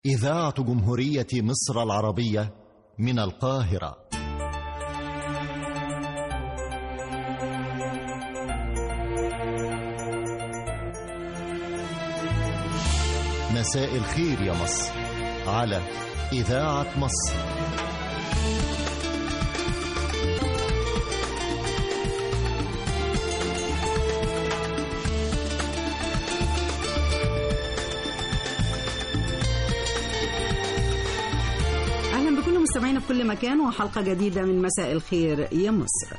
إذاعة جمهورية مصر العربية من القاهرة مساء الخير يا مصر على إذاعة مصر اهلا بكل مستمعينا في كل مكان وحلقه جديده من مساء الخير يا مصر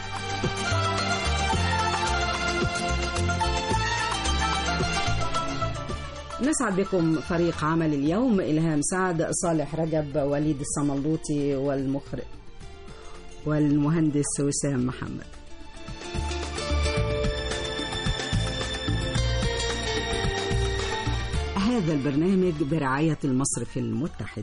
نسعد بكم فريق عمل اليوم إلهام سعد صالح رجب وليد الصملوطي والمخرج والمهندس وسام محمد هذا البرنامج برعاية المصرف المتحد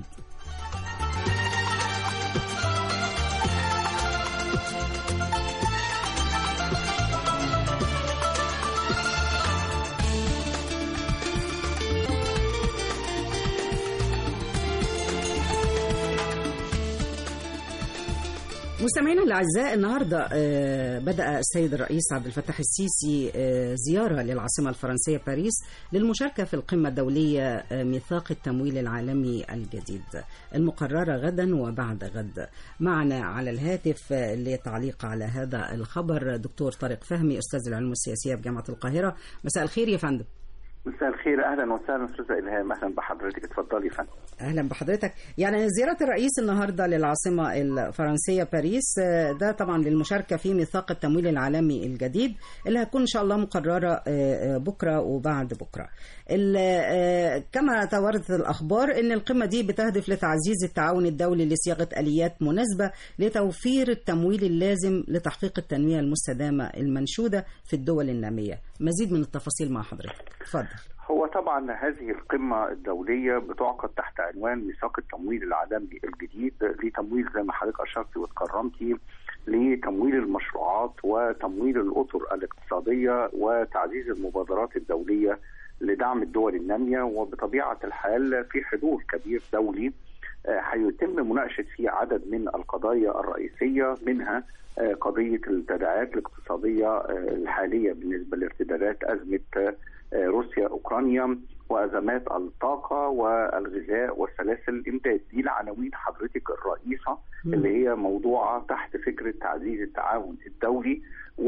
مستمعينا الاعزاء النهارده آه، بدا السيد الرئيس عبد الفتاح السيسي آه، زياره للعاصمه الفرنسيه باريس للمشاركه في القمه الدوليه آه، ميثاق التمويل العالمي الجديد المقرره غدا وبعد غد معنا على الهاتف آه، للتعليق على هذا الخبر دكتور طارق فهمي استاذ العلوم السياسيه بجامعه القاهره مساء الخير يا فندم مساء الخير اهلا وسهلا استاذه الهام اهلا بحضرتك اتفضلي يا فندم اهلا بحضرتك يعني زياره الرئيس النهارده للعاصمه الفرنسيه باريس آه، ده طبعا للمشاركه في ميثاق التمويل العالمي الجديد اللي هتكون ان شاء الله مقرره آه، آه، بكره وبعد بكره ال- آه، كما توردت الاخبار ان القمه دي بتهدف لتعزيز التعاون الدولي لصياغه اليات مناسبه لتوفير التمويل اللازم لتحقيق التنميه المستدامه المنشوده في الدول الناميه مزيد من التفاصيل مع حضرتك اتفضل هو طبعا هذه القمه الدوليه بتعقد تحت عنوان ميثاق التمويل العالمي الجديد لتمويل زي ما حضرتك اشرتي واتكرمتي لتمويل المشروعات وتمويل الاطر الاقتصاديه وتعزيز المبادرات الدوليه لدعم الدول الناميه وبطبيعه الحال في حضور كبير دولي آه، هيتم مناقشه فيه عدد من القضايا الرئيسيه منها آه، قضيه التداعيات الاقتصاديه آه، الحاليه بالنسبه لارتدادات ازمه آه، روسيا اوكرانيا وازمات الطاقه والغذاء وسلاسل الامداد دي العناوين حضرتك الرئيسه اللي هي موضوعه تحت فكره تعزيز التعاون الدولي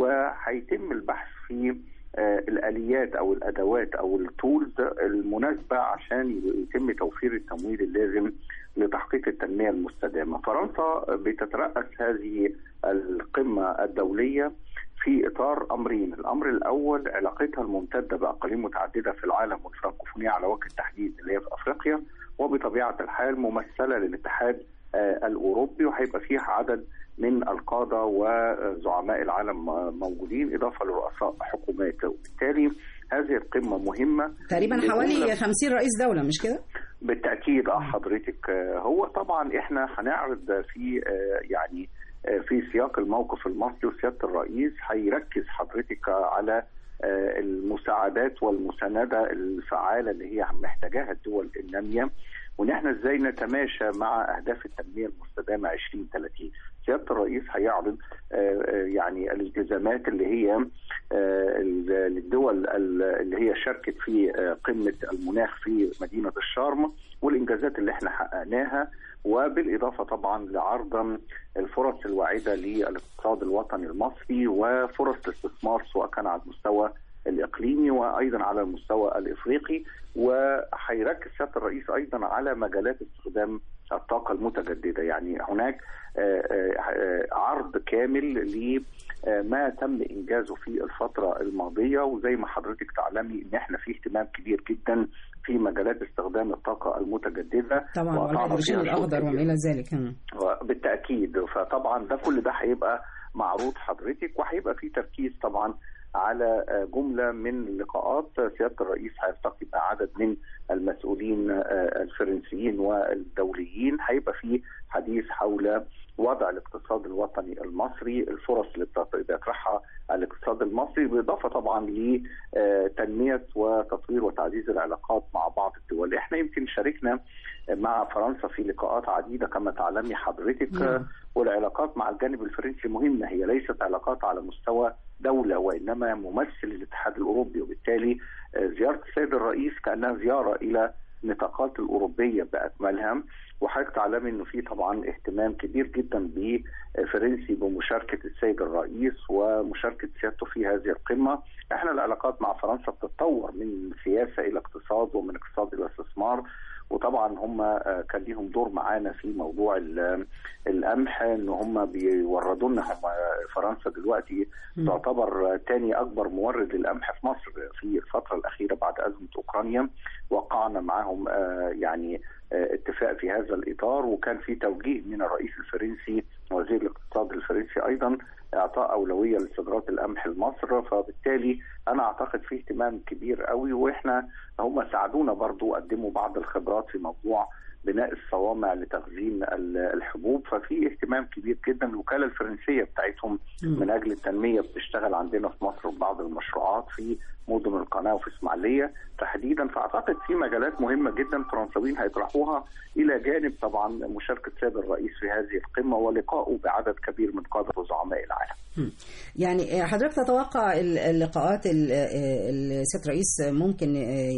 وهيتم البحث في آه، الاليات او الادوات او التولز المناسبه عشان يتم توفير التمويل اللازم لتحقيق التنميه المستدامه. فرنسا بتترأس هذه القمه الدوليه في اطار امرين، الامر الاول علاقتها الممتده باقاليم متعدده في العالم والفرنكوفونيه على وجه التحديد اللي هي في افريقيا وبطبيعه الحال ممثله للاتحاد آه، الاوروبي وهيبقى فيها عدد من القاده وزعماء العالم آه، موجودين اضافه لرؤساء حكومات وبالتالي هذه القمه مهمه تقريبا لجملة- حوالي 50 رئيس دوله مش كده؟ بالتاكيد اه حضرتك آه، هو طبعا احنا هنعرض في آه، يعني آه، في سياق الموقف المصري وسياده الرئيس هيركز حضرتك على آه، المساعدات والمسانده الفعاله اللي هي محتاجاها الدول الناميه وان احنا ازاي نتماشى مع اهداف التنميه المستدامه 2030 سياده الرئيس هيعرض آه، آه، يعني الالتزامات اللي هي آه، ال- الدول ال- اللي هي شاركت في آه، قمه المناخ في مدينه الشرم والانجازات اللي احنا حققناها وبالاضافه طبعا لعرض الفرص الواعده للاقتصاد الوطني المصري وفرص الاستثمار سواء كان على المستوى الاقليمي وايضا على المستوى الافريقي وهيركز سياده الرئيس ايضا على مجالات استخدام الطاقه المتجدده يعني هناك آه، آه، عرض كامل لما تم انجازه في الفتره الماضيه وزي ما حضرتك تعلمي ان احنا في اهتمام كبير جدا في مجالات استخدام الطاقه المتجدده طبعا وقطعنا والهيدروجين فيها شوط الاخضر كبير. وما الى ذلك مم. بالتاكيد فطبعا ده كل ده هيبقى معروض حضرتك وهيبقى في تركيز طبعا على جمله من اللقاءات سياده الرئيس هيلتقي مع عدد من المسؤولين الفرنسيين والدوليين هيبقى في حديث حول وضع الاقتصاد الوطني المصري الفرص اللي بيطرحها الاقتصاد المصري بالاضافه طبعا لتنميه وتطوير وتعزيز العلاقات مع بعض الدول احنا يمكن شاركنا مع فرنسا في لقاءات عديده كما تعلمي حضرتك نعم. والعلاقات مع الجانب الفرنسي مهمه هي ليست علاقات على مستوى دوله وانما ممثل الاتحاد الاوروبي وبالتالي زياره السيد الرئيس كانها زياره الى النطاقات الاوروبيه باكملها وحضرتك تعلمي انه في طبعا اهتمام كبير جدا بفرنسي بمشاركه السيد الرئيس ومشاركه سيادته في هذه القمه، احنا العلاقات مع فرنسا بتتطور من سياسه الى اقتصاد ومن اقتصاد الى استثمار وطبعا هم كان ليهم دور معانا في موضوع القمح ان هم بيوردوا لنا هم فرنسا دلوقتي تعتبر ثاني اكبر مورد للقمح في مصر في الفتره الاخيره بعد ازمه اوكرانيا وقعنا معاهم يعني اتفاق في هذا الاطار وكان في توجيه من الرئيس الفرنسي وزير الاقتصاد الفرنسي ايضا اعطاء اولويه لصادرات القمح لمصر فبالتالي انا اعتقد في اهتمام كبير قوي واحنا هم ساعدونا برضو قدموا بعض الخبرات في موضوع بناء الصوامع لتخزين الحبوب ففي اهتمام كبير جدا الوكاله الفرنسيه بتاعتهم من اجل التنميه بتشتغل عندنا في مصر ببعض المشروعات في مدن القناه وفي اسماعيليه تحديدا فاعتقد في مجالات مهمه جدا الفرنساويين هيطرحوها الى جانب طبعا مشاركه سيد الرئيس في هذه القمه ولقائه بعدد كبير من قاده وزعماء العالم. يعني حضرتك تتوقع اللقاءات اللي سيد الرئيس ممكن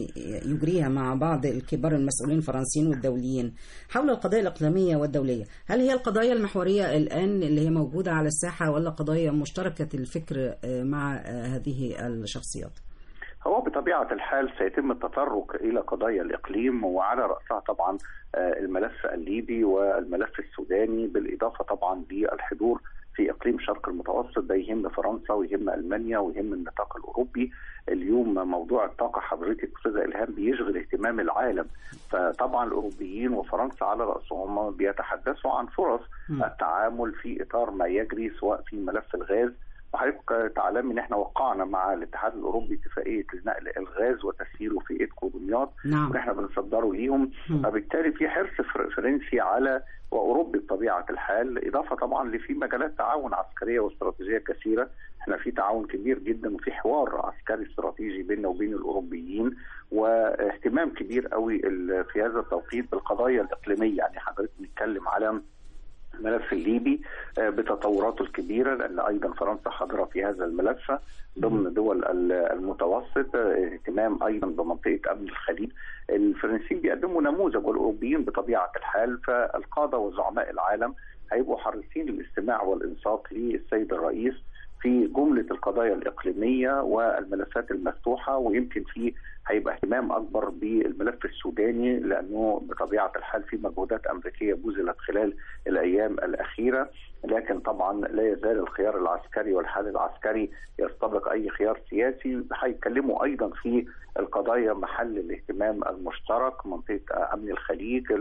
يجريها مع بعض الكبار المسؤولين الفرنسيين والدوليين حول القضايا الاقليميه والدوليه، هل هي القضايا المحوريه الان اللي هي موجوده على الساحه ولا قضايا مشتركه الفكر مع هذه الشخصيات؟ هو بطبيعة الحال سيتم التطرق إلى قضايا الإقليم وعلى رأسها طبعا الملف الليبي والملف السوداني بالإضافة طبعا للحضور في اقليم شرق المتوسط ده يهم فرنسا ويهم المانيا ويهم النطاق الاوروبي اليوم موضوع الطاقه حضرتك استاذه الهام بيشغل اهتمام العالم فطبعا الاوروبيين وفرنسا على راسهم بيتحدثوا عن فرص التعامل في اطار ما يجري سواء في ملف الغاز وحضرتك تعلم ان احنا وقعنا مع الاتحاد الاوروبي اتفاقيه لنقل الغاز وتسييره في ايدكو دمياط نعم. واحنا بنصدره ليهم فبالتالي في حرص فرنسي على واوروبي بطبيعه الحال اضافه طبعا لفي مجالات تعاون عسكريه واستراتيجيه كثيره احنا في تعاون كبير جدا وفي حوار عسكري استراتيجي بيننا وبين الاوروبيين واهتمام كبير قوي في هذا التوقيت بالقضايا الاقليميه يعني حضرتك بنتكلم على الملف الليبي بتطوراته الكبيرة لأن أيضا فرنسا حاضرة في هذا الملف ضمن دول المتوسط اهتمام أيضا بمنطقة أمن الخليج الفرنسيين بيقدموا نموذج والأوروبيين بطبيعة الحال فالقادة وزعماء العالم هيبقوا حريصين للاستماع والإنصات للسيد الرئيس في جملة القضايا الإقليمية والملفات المفتوحة ويمكن في هيبقى اهتمام أكبر بالملف السوداني لأنه بطبيعة الحال في مجهودات أمريكية بذلت خلال الأيام الأخيرة لكن طبعا لا يزال الخيار العسكري والحل العسكري يستبق أي خيار سياسي هيتكلموا أيضا في القضايا محل الاهتمام المشترك منطقة أمن الخليج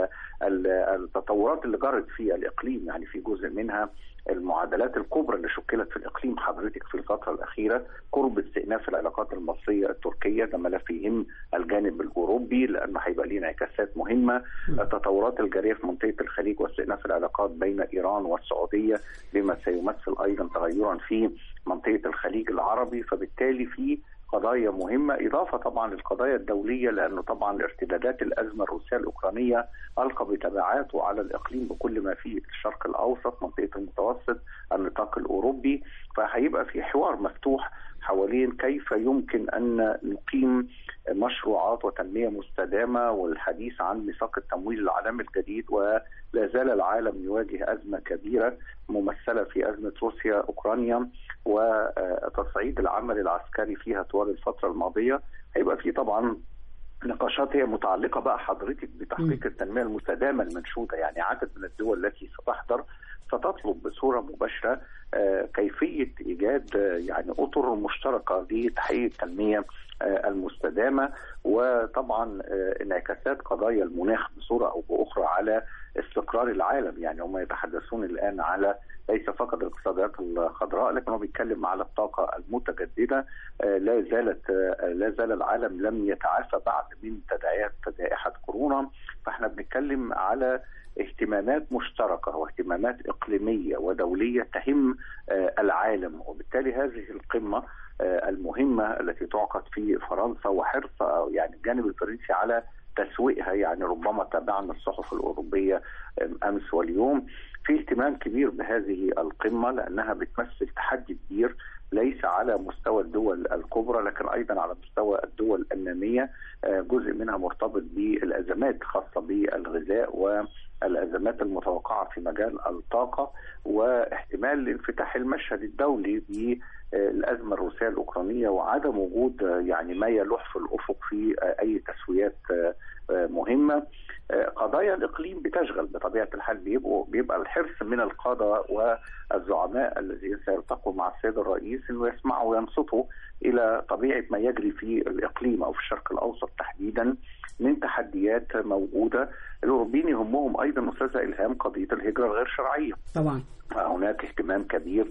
التطورات اللي جرت في الإقليم يعني في جزء منها المعادلات الكبرى اللي شكلت في الاقليم حضرتك في الفتره الاخيره قرب استئناف العلاقات المصريه التركيه ده ملف يهم الجانب الاوروبي لانه هيبقى ليه انعكاسات مهمه التطورات الجاريه في منطقه الخليج واستئناف العلاقات بين ايران والسعوديه بما سيمثل ايضا تغيرا في منطقه الخليج العربي فبالتالي في قضايا مهمة إضافة طبعا للقضايا الدولية لأنه طبعا ارتدادات الأزمة الروسية الأوكرانية ألقى بتبعاته على الإقليم بكل ما فيه الشرق الأوسط منطقة المتوسط النطاق الأوروبي فهيبقى في حوار مفتوح حوالين كيف يمكن أن نقيم مشروعات وتنمية مستدامة والحديث عن ميثاق التمويل العالمي الجديد ولا زال العالم يواجه أزمة كبيرة ممثلة في أزمة روسيا أوكرانيا وتصعيد العمل العسكري فيها طوال الفترة الماضية هيبقى في طبعا نقاشات هي متعلقة بقى حضرتك بتحقيق التنمية المستدامة المنشودة يعني عدد من الدول التي ستحضر ستطلب بصورة مباشرة كيفية إيجاد يعني أطر مشتركة لتحقيق التنمية المستدامه وطبعا انعكاسات قضايا المناخ بصوره او باخرى على استقرار العالم يعني هم يتحدثون الان على ليس فقط الاقتصاديات الخضراء لكن هو بيتكلم على الطاقه المتجدده لا زالت لا زال العالم لم يتعافى بعد من تداعيات جائحه كورونا فاحنا بنتكلم على اهتمامات مشتركه واهتمامات اقليميه ودوليه تهم العالم وبالتالي هذه القمه المهمه التي تعقد في فرنسا وحرص يعني الجانب الفرنسي على تسويقها يعني ربما تابعنا الصحف الاوروبيه امس واليوم في اهتمام كبير بهذه القمه لانها بتمثل تحدي كبير ليس على مستوى الدول الكبرى لكن ايضا على مستوى الدول الناميه جزء منها مرتبط بالازمات خاصه بالغذاء والازمات المتوقعه في مجال الطاقه واحتمال انفتاح المشهد الدولي بالازمه الروسيه الاوكرانيه وعدم وجود يعني ما يلوح في الافق في اي تسويات مهمه قضايا الاقليم بتشغل بطبيعه الحال بيبقوا بيبقى الحرص من القاده والزعماء الذين سيلتقوا مع السيد الرئيس انه يسمعوا وينصتوا الى طبيعه ما يجري في الاقليم او في الشرق الاوسط تحديدا من تحديات موجوده الاوروبيين يهمهم ايضا استاذه الهام قضيه الهجره الغير شرعيه. طبعا. هناك اهتمام كبير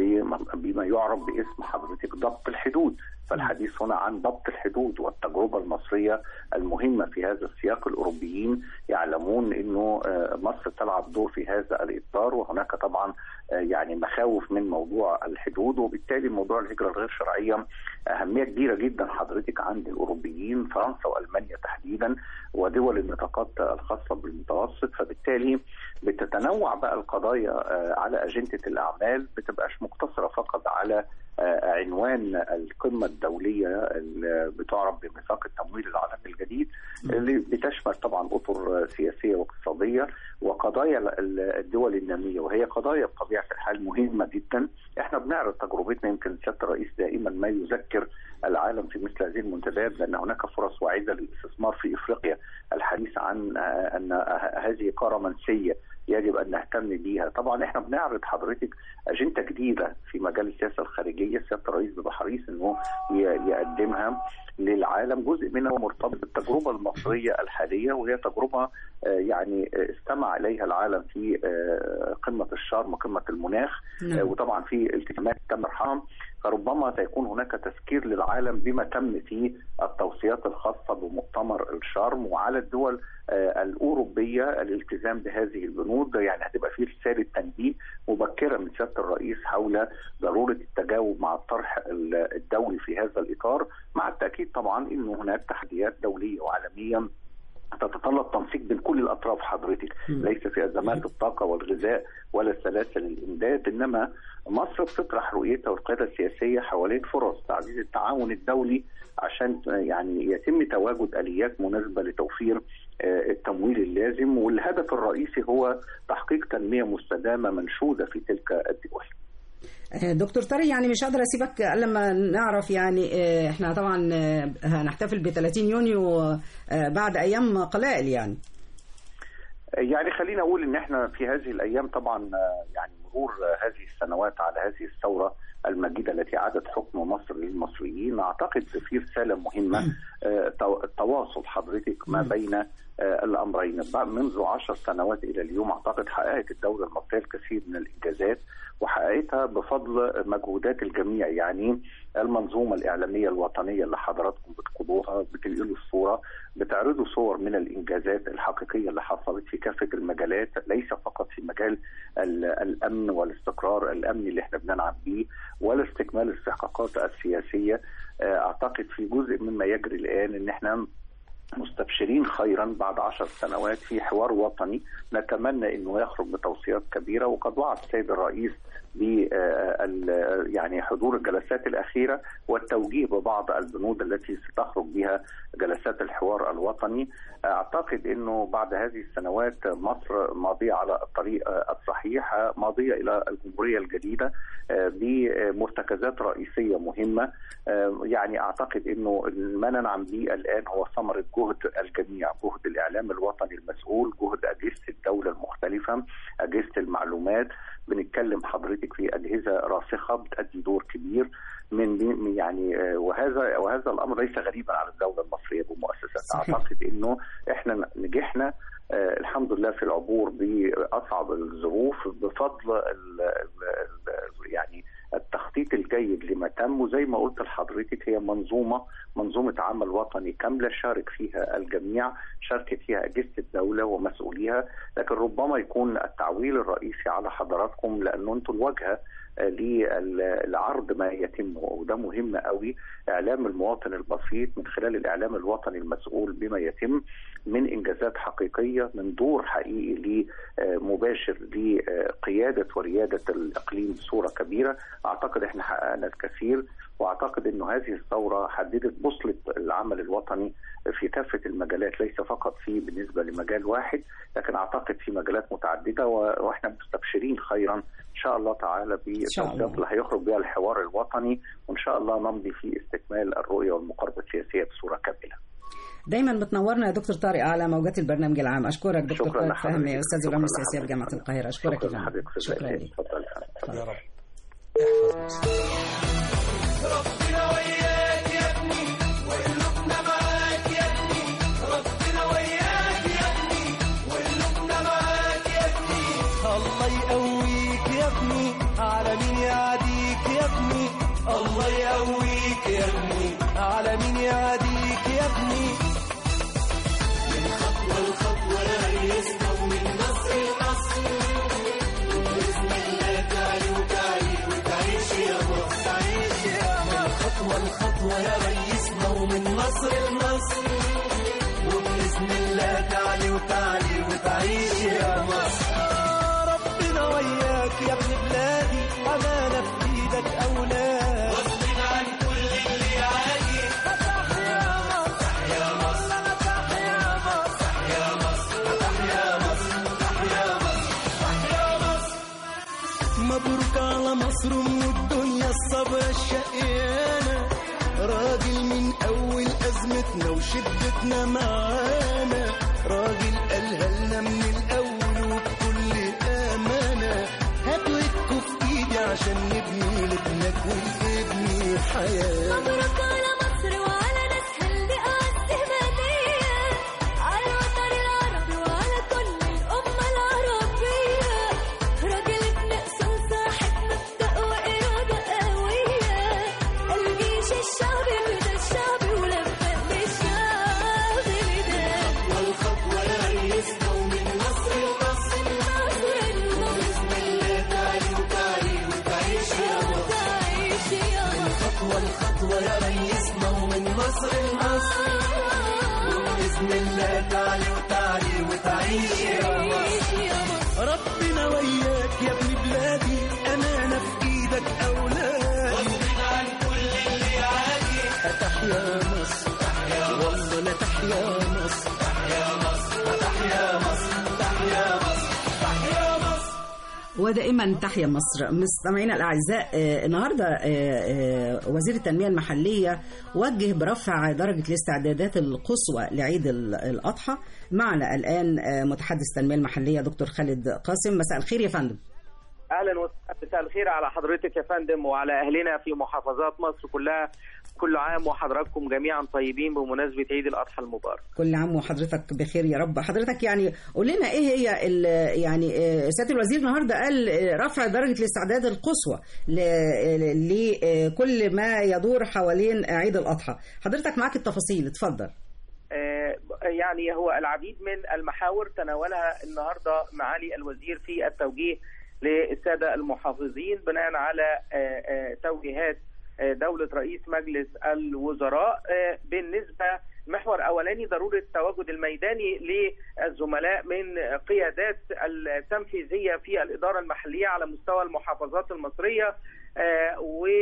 بما يعرف باسم حضرتك ضبط الحدود فالحديث هنا عن ضبط الحدود والتجربه المصريه المهمه في هذا السياق الاوروبيين يعلمون انه مصر تلعب دور في هذا الاطار وهناك طبعا يعني مخاوف من موضوع الحدود وبالتالي موضوع الهجره الغير شرعيه اهميه كبيره جدا حضرتك عند الاوروبيين فرنسا والمانيا تحديدا ودول النطاقات الخاصه بالمتوسط فبالتالي بتتنوع بقى القضايا على اجنده الاعمال بتبقاش مقتصره فقط على عنوان القمة الدولية اللي بتعرف بميثاق التمويل العالمي الجديد اللي بتشمل طبعا أطر سياسية واقتصادية وقضايا الدول النامية وهي قضايا بطبيعة الحال مهمة جدا احنا بنعرض تجربتنا يمكن سيادة الرئيس دائما ما يذكر العالم في مثل هذه المنتديات لأن هناك فرص واعدة للاستثمار في إفريقيا الحديث عن أن هذه قارة منسية يجب ان نهتم بيها طبعا احنا بنعرض حضرتك اجنده جديده في مجال السياسه الخارجيه سياده الرئيس بيبقى حريص انه يقدمها للعالم جزء منها مرتبط بالتجربه المصريه الحاليه وهي تجربه يعني استمع اليها العالم في قمه الشرم قمه المناخ نعم. وطبعا في التزامات تم ارحام فربما سيكون هناك تذكير للعالم بما تم في التوصيات الخاصه بمؤتمر الشرم وعلى الدول الاوروبيه الالتزام بهذه البنود يعني هتبقى في رساله تنبيه مبكره من سياده الرئيس حول ضروره التجاوب مع الطرح الدولي في هذا الاطار مع التاكيد طبعا انه هناك تحديات دوليه وعالميه تتطلب تنسيق بين كل الاطراف حضرتك ليس في ازمات الطاقه والغذاء ولا سلاسل الامداد انما مصر بتطرح رؤيتها والقياده السياسيه حوالين فرص تعزيز التعاون الدولي عشان يعني يتم تواجد اليات مناسبه لتوفير التمويل اللازم والهدف الرئيسي هو تحقيق تنميه مستدامه منشوده في تلك الدول. دكتور طارق يعني مش قادره اسيبك لما نعرف يعني احنا طبعا هنحتفل ب 30 يونيو بعد ايام قلائل يعني يعني خلينا اقول ان احنا في هذه الايام طبعا يعني مرور هذه السنوات على هذه الثوره المجيده التي عادت حكم مصر للمصريين اعتقد في رساله مهمه التواصل حضرتك ما بين الامرين منذ عشر سنوات الى اليوم اعتقد حققت الدوله المصريه الكثير من الانجازات وحققتها بفضل مجهودات الجميع يعني المنظومه الاعلاميه الوطنيه اللي حضراتكم بتقودوها بتنقلوا الصوره بتعرضوا صور من الانجازات الحقيقيه اللي حصلت في كافه المجالات ليس فقط في مجال الامن والاستقرار الامني اللي احنا بننعم به ولا استكمال الاستحقاقات السياسيه اعتقد في جزء مما يجري الان ان احنا مستبشرين خيرا بعد عشر سنوات في حوار وطني نتمنى انه يخرج بتوصيات كبيره وقد وعد السيد الرئيس ب يعني حضور الجلسات الاخيره والتوجيه ببعض البنود التي ستخرج بها جلسات الحوار الوطني اعتقد انه بعد هذه السنوات مصر ماضيه على الطريق الصحيح ماضيه الى الجمهوريه الجديده بمرتكزات رئيسيه مهمه يعني اعتقد انه ما ننعم به الان هو ثمره جهد الجميع جهد الاعلام الوطني المسؤول جهد اجهزه الدوله المختلفه اجهزه المعلومات بنتكلم حضرتك حضرتك في اجهزه راسخه بتأدي دور كبير من يعني وهذا وهذا الامر ليس غريبا على الدوله المصريه بمؤسساتها اعتقد انه احنا نجحنا آه الحمد لله في العبور باصعب الظروف بفضل ال ال يعني التخطيط الجيد لما تم وزي ما قلت لحضرتك هي منظومه منظومه عمل وطني كامله شارك فيها الجميع شاركت فيها اجهزه الدوله ومسؤوليها لكن ربما يكون التعويل الرئيسي على حضراتكم لانه انتم الواجهه للعرض ما يتم وده مهم قوي اعلام المواطن البسيط من خلال الاعلام الوطني المسؤول بما يتم من انجازات حقيقيه من دور حقيقي مباشر لقياده ورياده الاقليم بصوره كبيره اعتقد احنا حققنا الكثير واعتقد انه هذه الثوره حددت بوصله العمل الوطني في كافه المجالات ليس فقط في بالنسبه لمجال واحد لكن اعتقد في مجالات متعدده واحنا مستبشرين خيرا ان شاء الله تعالى بالتوصيات اللي هيخرج بها الحوار الوطني وان شاء الله نمضي في استكمال الرؤيه والمقاربه السياسيه بصوره كامله. دايما بتنورنا يا دكتور طارق على موجات البرنامج العام اشكرك دكتور طارق فهمي استاذ العلوم السياسيه بجامعه القاهره اشكرك شكرا لحضرتك شكرا لك يا رب ربنا وياك يا ابني وقلوبنا معاك يا ابني ربنا وياك يا ابني وقلوبنا معاك يا ابني الله يقويك يا ابني على مين يعديك يا ابني الله يقويك يا ابني على مين يعديك يا ابني من خطوة لخطوة ريسنا ومن نصر لنصر بإذن الله تعلي وتعلي وتعيش يا مصر تعيش يا مصر خطوة لخطوة يا ريسنا ومن نصر لنصر وبإذن الله تعلي وتعلي وتعيش يا مصر ربنا وياك يا ابن بلادي أمانة في إيدك أولاد غصب عن كل اللي يعادي فتح يا مصر يا مصر فتح يا مصر يا مصر فتح يا مصر فتح يا مصر فتح يا مصر مبروك على مصر ام الدنيا الصبر الشقيانة راجل من أول أزمتنا وشدتنا معانا راجل قالها لنا من الأول وبكل أمانة هاتوا ايدكوا في إيدي عشان نبني لابنك ونبني حياة مبروك على مصر وعلى ناسها اللي أعز هدية على الوطن العربي وعلى كل الأمة العربية راجل ابن أصول صاحب مبدأ وإرادة قوية الجيش الشعبي بدا الشعبي ولبق بالشعب بدا والخطوة يا ريسنا ومن نصر لنصر نصر بإذن الله تعلي وتعلي وتعيش يا مصر تعيش يا مصر خطوة لخطوة يا ريسنا ومن نصر لنصر وبإذن الله تعلي وتعلي وتعيش يا مصر تعيش يا مصر ربنا وياك يا ابن بلادي أمانة في إيدك أولادي غصب عن كل اللي يعادي تحيا مصر والله لا تحيا مصر تحيا مصر تحيا مصر تحيا مصر تحيا مصر ودائما تحيا مصر مستمعينا الاعزاء آه، النهارده آه، آه، وزير التنميه المحليه وجه برفع درجه الاستعدادات القصوى لعيد ال- الاضحى معنا الان آه، متحدث التنميه المحليه دكتور خالد قاسم مساء الخير يا فندم اهلا وسهلا مساء الخير على حضرتك يا فندم وعلى اهلنا في محافظات مصر كلها كل عام وحضراتكم جميعا طيبين بمناسبه عيد الاضحى المبارك. كل عام وحضرتك بخير يا رب حضرتك يعني قول لنا ايه هي ال- يعني آه، سياده الوزير النهارده قال آه، رفع درجه الاستعداد القصوى ل- لكل ما يدور حوالين عيد الاضحى حضرتك معاك التفاصيل اتفضل آه، يعني هو العديد من المحاور تناولها النهارده معالي الوزير في التوجيه للساده المحافظين بناء على آه، آه، توجيهات آه، دوله رئيس مجلس الوزراء آه، بالنسبه محور اولاني ضروره التواجد الميداني للزملاء من قيادات التنفيذيه في الاداره المحليه على مستوى المحافظات المصريه آه،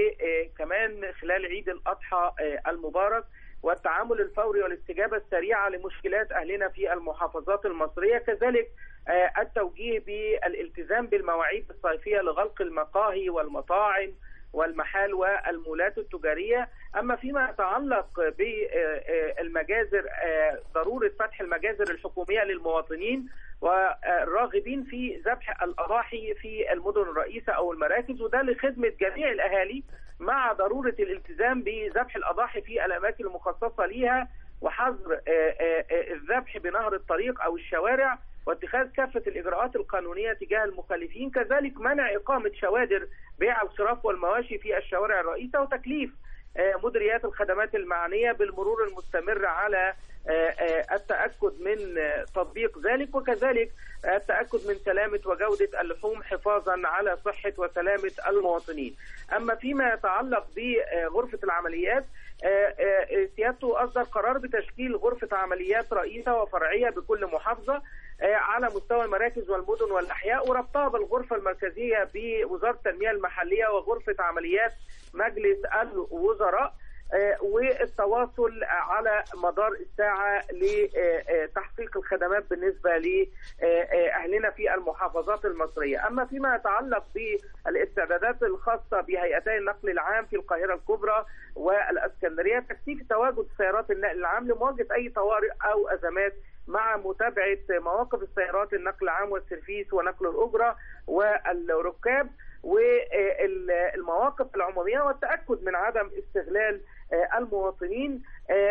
وكمان خلال عيد الاضحى آه، المبارك والتعامل الفوري والاستجابه السريعه لمشكلات اهلنا في المحافظات المصريه كذلك آه، التوجيه بالالتزام بالمواعيد الصيفيه لغلق المقاهي والمطاعم والمحال والمولات التجارية أما فيما يتعلق بالمجازر ضرورة فتح المجازر الحكومية للمواطنين والراغبين في ذبح الأضاحي في المدن الرئيسة أو المراكز وده لخدمة جميع الأهالي مع ضرورة الالتزام بذبح الأضاحي في الأماكن المخصصة ليها وحظر الذبح بنهر الطريق أو الشوارع واتخاذ كافة الإجراءات القانونية تجاه المخالفين كذلك منع إقامة شوادر بيع الخراف والمواشي في الشوارع الرئيسة وتكليف مديريات الخدمات المعنية بالمرور المستمر على التأكد من تطبيق ذلك وكذلك التأكد من سلامة وجودة اللحوم حفاظا على صحة وسلامة المواطنين أما فيما يتعلق بغرفة العمليات سيادته أصدر قرار بتشكيل غرفة عمليات رئيسة وفرعية بكل محافظة على مستوى المراكز والمدن والأحياء وربطها بالغرفة المركزية بوزارة التنمية المحلية وغرفة عمليات مجلس الوزراء والتواصل على مدار الساعة لتحقيق الخدمات بالنسبة لأهلنا في المحافظات المصرية أما فيما يتعلق بالاستعدادات الخاصة بهيئتي النقل العام في القاهرة الكبرى والأسكندرية تكثيف تواجد سيارات النقل العام لمواجهة أي طوارئ أو أزمات مع متابعة مواقف السيارات النقل العام والسيرفيس ونقل الأجرة والركاب والمواقف العمومية والتأكد من عدم استغلال المواطنين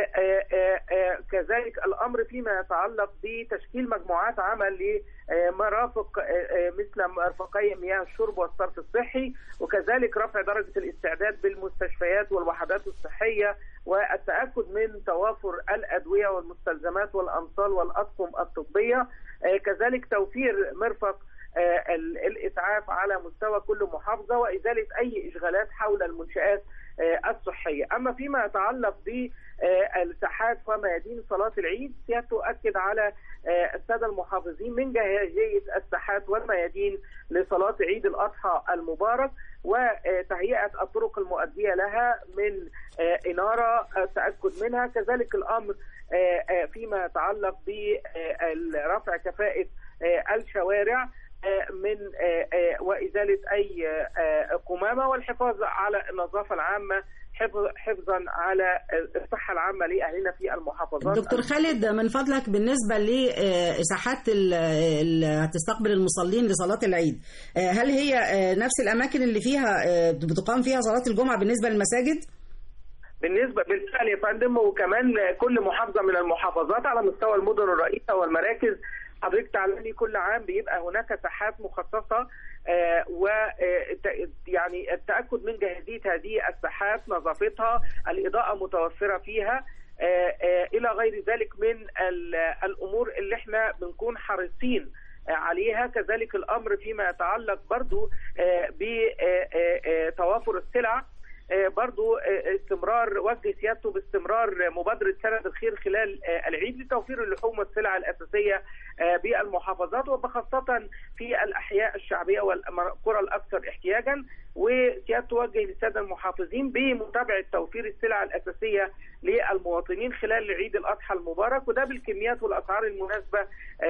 كذلك الأمر فيما يتعلق بتشكيل مجموعات عمل لمرافق مثل مرفقي مياه الشرب والصرف الصحي وكذلك رفع درجة الاستعداد بالمستشفيات والوحدات الصحية والتأكد من توافر الأدوية والمستلزمات والأمصال والأطقم الطبية كذلك توفير مرفق الإسعاف على مستوى كل محافظة وإزالة أي إشغالات حول المنشآت الصحية أما فيما يتعلق بالساحات وميادين صلاة العيد سيادته أكد على السادة المحافظين من جاهزية الساحات والميادين لصلاة عيد الأضحى المبارك وتهيئة الطرق المؤدية لها من إنارة التأكد منها كذلك الأمر فيما يتعلق برفع كفاءة الشوارع من وإزالة أي قمامة والحفاظ على النظافة العامة حفظا على الصحة العامة لأهلنا في المحافظات دكتور خالد من فضلك بالنسبة لساحات اللي هتستقبل المصلين لصلاة العيد هل هي نفس الأماكن اللي فيها بتقام فيها صلاة الجمعة بالنسبة للمساجد؟ بالنسبة بالفعل يا فندم وكمان كل محافظة من المحافظات على مستوى المدن الرئيسة والمراكز حضرتك تعلمي كل عام بيبقى هناك ساحات مخصصه آه و يعني التاكد من جاهزيه هذه الساحات نظافتها الاضاءه متوفره فيها آه آه الى غير ذلك من الامور اللي احنا بنكون حريصين عليها كذلك الامر فيما يتعلق برضو بتوافر السلع برضو استمرار وجه سيادته باستمرار مبادرة سند الخير خلال العيد لتوفير اللحوم والسلع الأساسية بالمحافظات وبخاصة في الأحياء الشعبية والقرى الأكثر احتياجا وسيادته وجه للسادة المحافظين بمتابعة توفير السلع الأساسية للمواطنين خلال عيد الأضحى المبارك وده بالكميات والأسعار المناسبة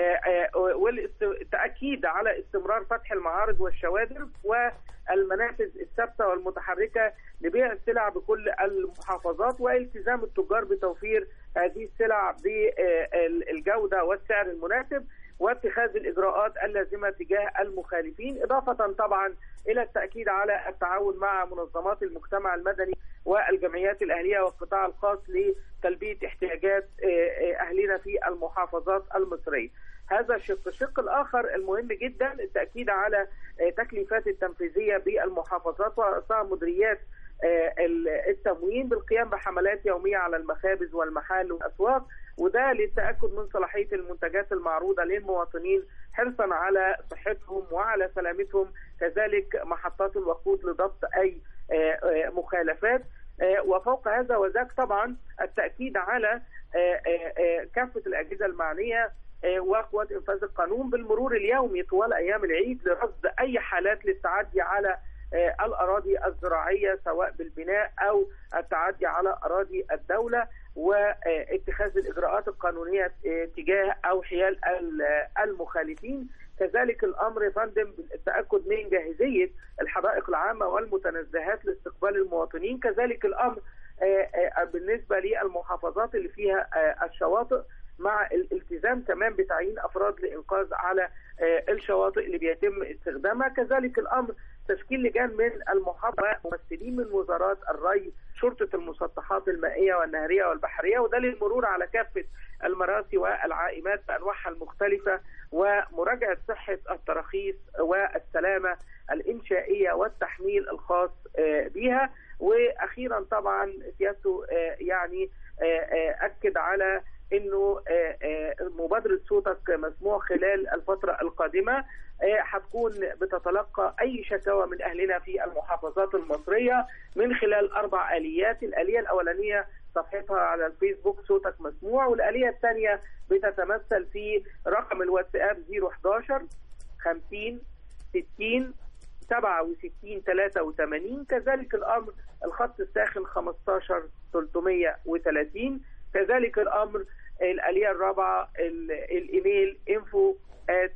والتأكيد على استمرار فتح المعارض والشوادر والمنافذ الثابتة والمتحركة لبيع السلع بكل المحافظات والتزام التجار بتوفير هذه السلع بالجودة والسعر المناسب واتخاذ الإجراءات اللازمة تجاه المخالفين إضافة طبعا إلى التأكيد على التعاون مع منظمات المجتمع المدني والجمعيات الأهلية والقطاع الخاص لتلبية احتياجات أهلنا في المحافظات المصرية هذا الشق الشق الآخر المهم جدا التأكيد على تكليفات التنفيذية بالمحافظات ورأسها مديريات التموين بالقيام بحملات يومية على المخابز والمحال والأسواق وده للتأكد من صلاحية المنتجات المعروضة للمواطنين حرصا على صحتهم وعلى سلامتهم كذلك محطات الوقود لضبط أي مخالفات وفوق هذا وذاك طبعا التأكيد على كافة الأجهزة المعنية وقوات إنفاذ القانون بالمرور اليومي طوال أيام العيد لرصد أي حالات للتعدي على آه، الأراضي الزراعية سواء بالبناء أو التعدي على أراضي الدولة واتخاذ الإجراءات القانونية آه، تجاه أو حيال ال- المخالفين كذلك الأمر يا فندم بالتأكد من جاهزية الحدائق العامة والمتنزهات لاستقبال المواطنين كذلك الأمر آه، آه، بالنسبة للمحافظات اللي فيها آه، الشواطئ مع الالتزام كمان بتعيين افراد لانقاذ على آه، الشواطئ اللي بيتم استخدامها كذلك الامر تشكيل لجان من المحافظه ممثلين من وزارات الري شرطه المسطحات المائيه والنهريه والبحريه وده للمرور على كافه المراسي والعائمات بانواعها المختلفه ومراجعه صحه التراخيص والسلامه الانشائيه والتحميل الخاص آه، بها واخيرا طبعا سيادته آه، يعني آه، آه، اكد على انه آه، آه، مبادره صوتك مسموع خلال الفتره القادمه آه، هتكون بتتلقى اي شكاوى من اهلنا في المحافظات المصريه من خلال اربع اليات، الاليه الاولانيه صفحتها على الفيسبوك صوتك مسموع والاليه الثانيه بتتمثل في رقم الواتساب 011 50 60 67 83 كذلك الامر الخط الساخن 15 330 كذلك الامر الاليه الرابعه ال- الايميل info at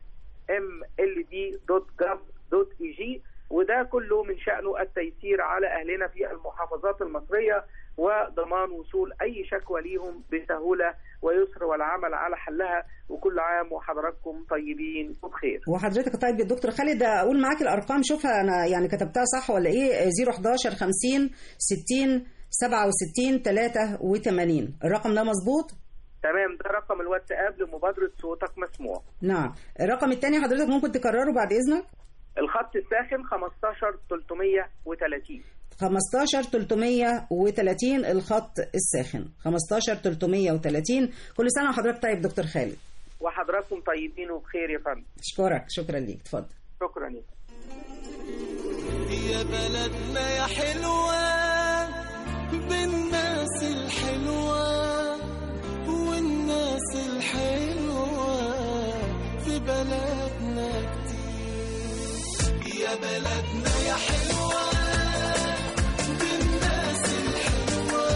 mld.gov.eg وده كله من شأنه التيسير على أهلنا في المحافظات المصرية وضمان وصول أي شكوى ليهم بسهولة ويسر والعمل على حلها وكل عام وحضراتكم طيبين وبخير وحضرتك طيب يا دكتور خالد اقول معاك الارقام شوفها انا يعني كتبتها صح ولا ايه 011 50 60 67 83 الرقم ده مظبوط تمام ده رقم الواتساب لمبادرة صوتك مسموع نعم الرقم الثاني حضرتك ممكن تكرره بعد اذنك الخط الساخن 15 330 15 330 الخط الساخن 15 330 كل سنه وحضرتك طيب دكتور خالد وحضراتكم طيبين وبخير يا فندم اشكرك شكرا ليك اتفضل شكرا لك يا بلدنا يا حلوة بالناس الحلوة والناس الحلوة في بلدنا كتير يا بلدنا يا حلوة بالناس الحلوة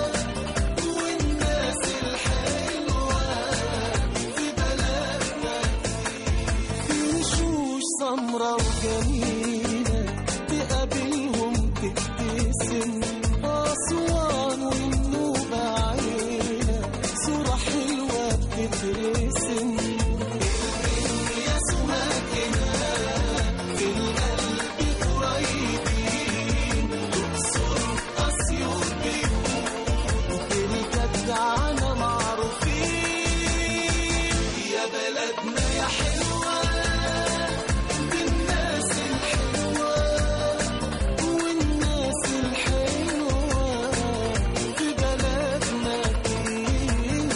والناس الحلوة في بلدنا كتير وشوش سمرة وجميلة تقابلهم تبتسم أسوان والنوبة عيلة صورة حلوة بتترسم يا سماكنا في القلب قريبين أقصر أسيوط بيوت بالجدعنة معروفين يا بلدنا يا حلوة بالناس الحلوة والناس الحلوة في بلدنا كتير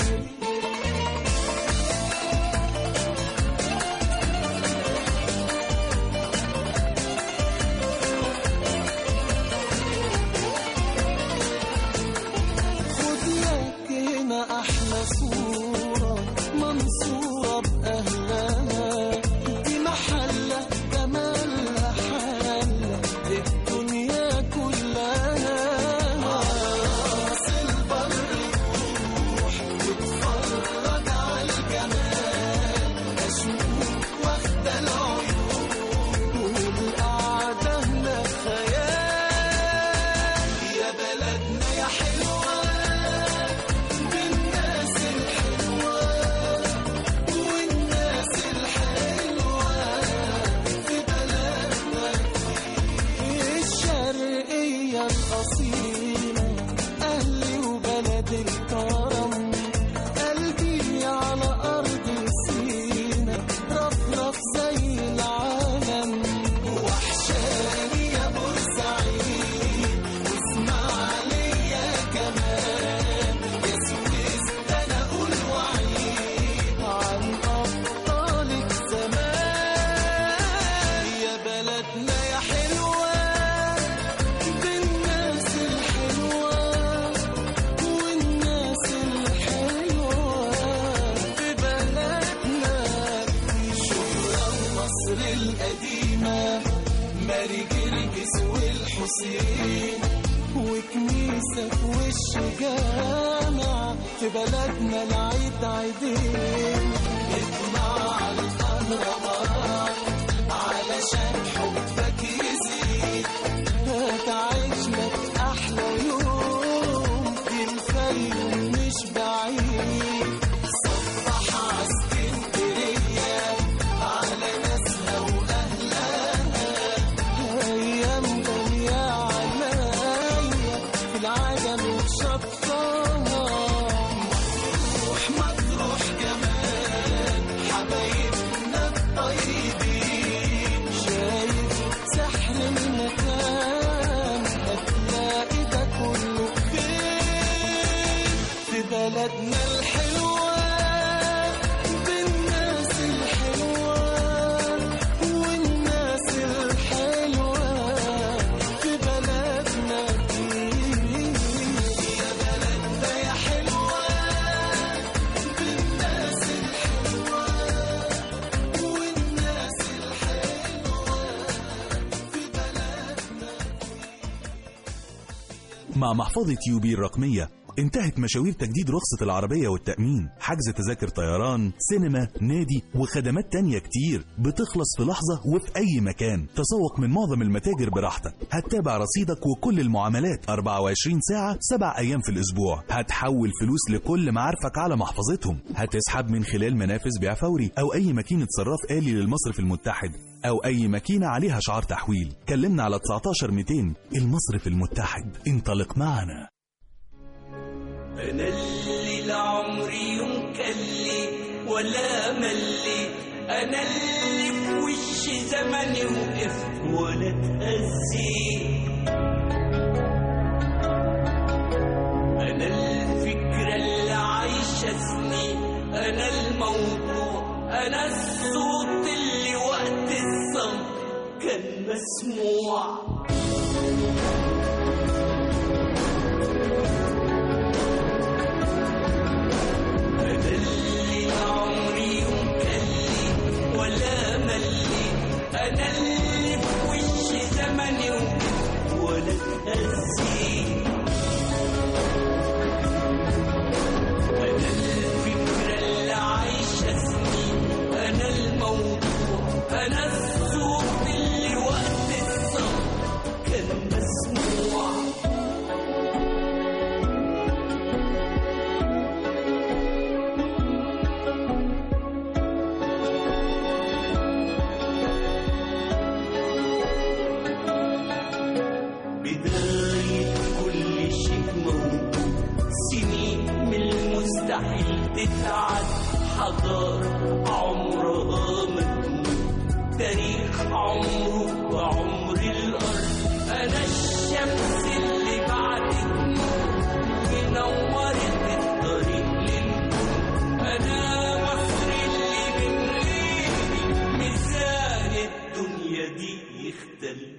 خد لك هنا احلى صورة منصورة بأهلها دي محلة جمالها حالة الدنيا كلها راس البر روح واتفرج على الجمال أشوف واخدة العيون والقعدة هنا خيال يا بلدنا يا حلوة بالناس الحلوة والناس الحلوة في بلدنا الشرقية الأصيلة أهلي وبلد الكرم قلبي على أرض سينا رفرف زي العالم وحشاني يا بورسعيد واسماعيلية كمان يا سويس ده أنا أقول وعيد عن أبطالك زمان يا بلدنا يا حلوة بالناس الحلوة والناس الحلوة في بلدنا شهرة مصر القديمة ماري جرجس والحسين وكنيسة في وش جامع في بلدنا العيد عيدين اطلع على الأهرامات علشان حبك يزيد هتعيش لك أحلى يوم في الفيوم مش بعيد صبح على اسكندرية على ناسها وأهلها أيام غالية عليا في العجم وشطها روح مطروح كمان حبايبنا الطيبين شايف سحر المكان هتلاقي ده كله فين في بلدنا الحلوة بالناس الحلوة والناس الحلوة في بلدنا دي يا بلدنا يا حلوة بالناس الحلوة والناس الحلوة في بلدنا مع محفظة يوبي الرقمية انتهت مشاوير تجديد رخصة العربية والتأمين حجز تذاكر طيران سينما نادي وخدمات تانية كتير بتخلص في لحظة وفي أي مكان تسوق من معظم المتاجر براحتك هتتابع رصيدك وكل المعاملات 24 ساعة 7 أيام في الأسبوع هتحول فلوس لكل معارفك على محفظتهم هتسحب من خلال منافذ بيع فوري أو أي ماكينة صراف آلي للمصرف المتحد أو أي ماكينة عليها شعار تحويل كلمنا على 19 200 المصرف المتحد انطلق معنا أنا اللي لعمري يوم كلي ولا ملي أنا اللي في وش زمني وقفت ولا اتأذي أنا الفكرة اللي عايشة سنين أنا الموضوع أنا الصوت اللي وقت الصمت كان مسموع أنا اللي عمري يوم كلي ولا ملي أنا اللي في وش زمني ولا اتأذي أنا الفكرة اللي عايشة سنين أنا الموضوع أنا الصوت اللي وقت الصمت كان مسموع بداية كل شيء موجود سنين من المستحيل تتعد حضارة عمرها ما تموت تاريخ عمره وعمر الأرض أنا الشمس اللي بعدت نور ونورت الطريق للكون أنا مصر اللي من غيري ميزان الدنيا دي يختلف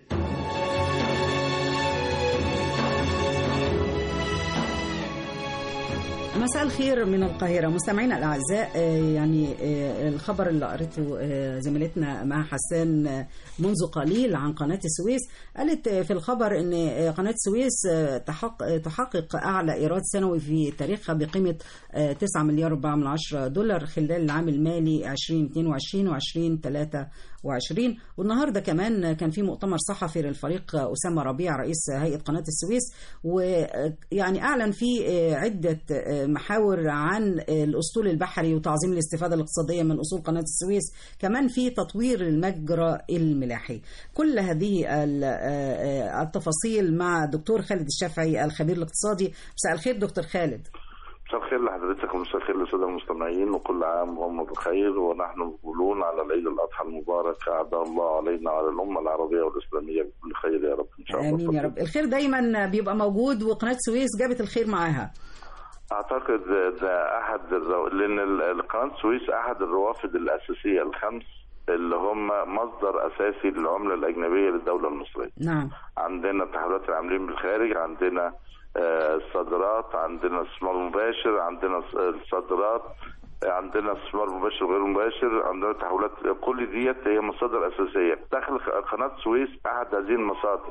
مساء الخير من القاهرة مستمعينا الأعزاء آه، يعني آه، الخبر اللي قريته آه، زميلتنا مع حسان آه، منذ قليل عن قناة السويس قالت آه، في الخبر أن آه، قناة السويس آه، تحق- آه، تحقق أعلى إيراد سنوي في تاريخها بقيمة آه، 9 مليار 4 من عشرة دولار خلال العام المالي 2022 و 2023 والنهارده كمان كان في مؤتمر صحفي للفريق أسامة ربيع رئيس هيئة قناة السويس ويعني أعلن فيه آه، عدة آه، محاور عن الأسطول البحري وتعظيم الاستفادة الاقتصادية من أصول قناة السويس كمان في تطوير المجرى الملاحي كل هذه ال- آه، آه، التفاصيل مع الدكتور خالد الشافعي الخبير الاقتصادي مساء الخير دكتور خالد مساء الخير لحضرتك ومساء الخير للساده المستمعين وكل عام وهم بخير ونحن مقبلون على العيد الاضحى المبارك اعاد الله علينا وعلى الامه العربيه والاسلاميه بكل خير يا رب ان شاء الله امين يا رب الخير دايما بيبقى موجود وقناه السويس جابت الخير معاها اعتقد ده احد الرو... لان ال- القناه السويس احد الروافد الاساسيه الخمس اللي هم مصدر اساسي للعمله الاجنبيه للدوله المصريه نعم عندنا تحويلات العاملين بالخارج عندنا آه، الصادرات عندنا الاستثمار المباشر عندنا الص- الصادرات عندنا استثمار مباشر وغير مباشر عندنا تحولات كل ديت هي مصادر اساسيه دخل قناه السويس احد هذه المصادر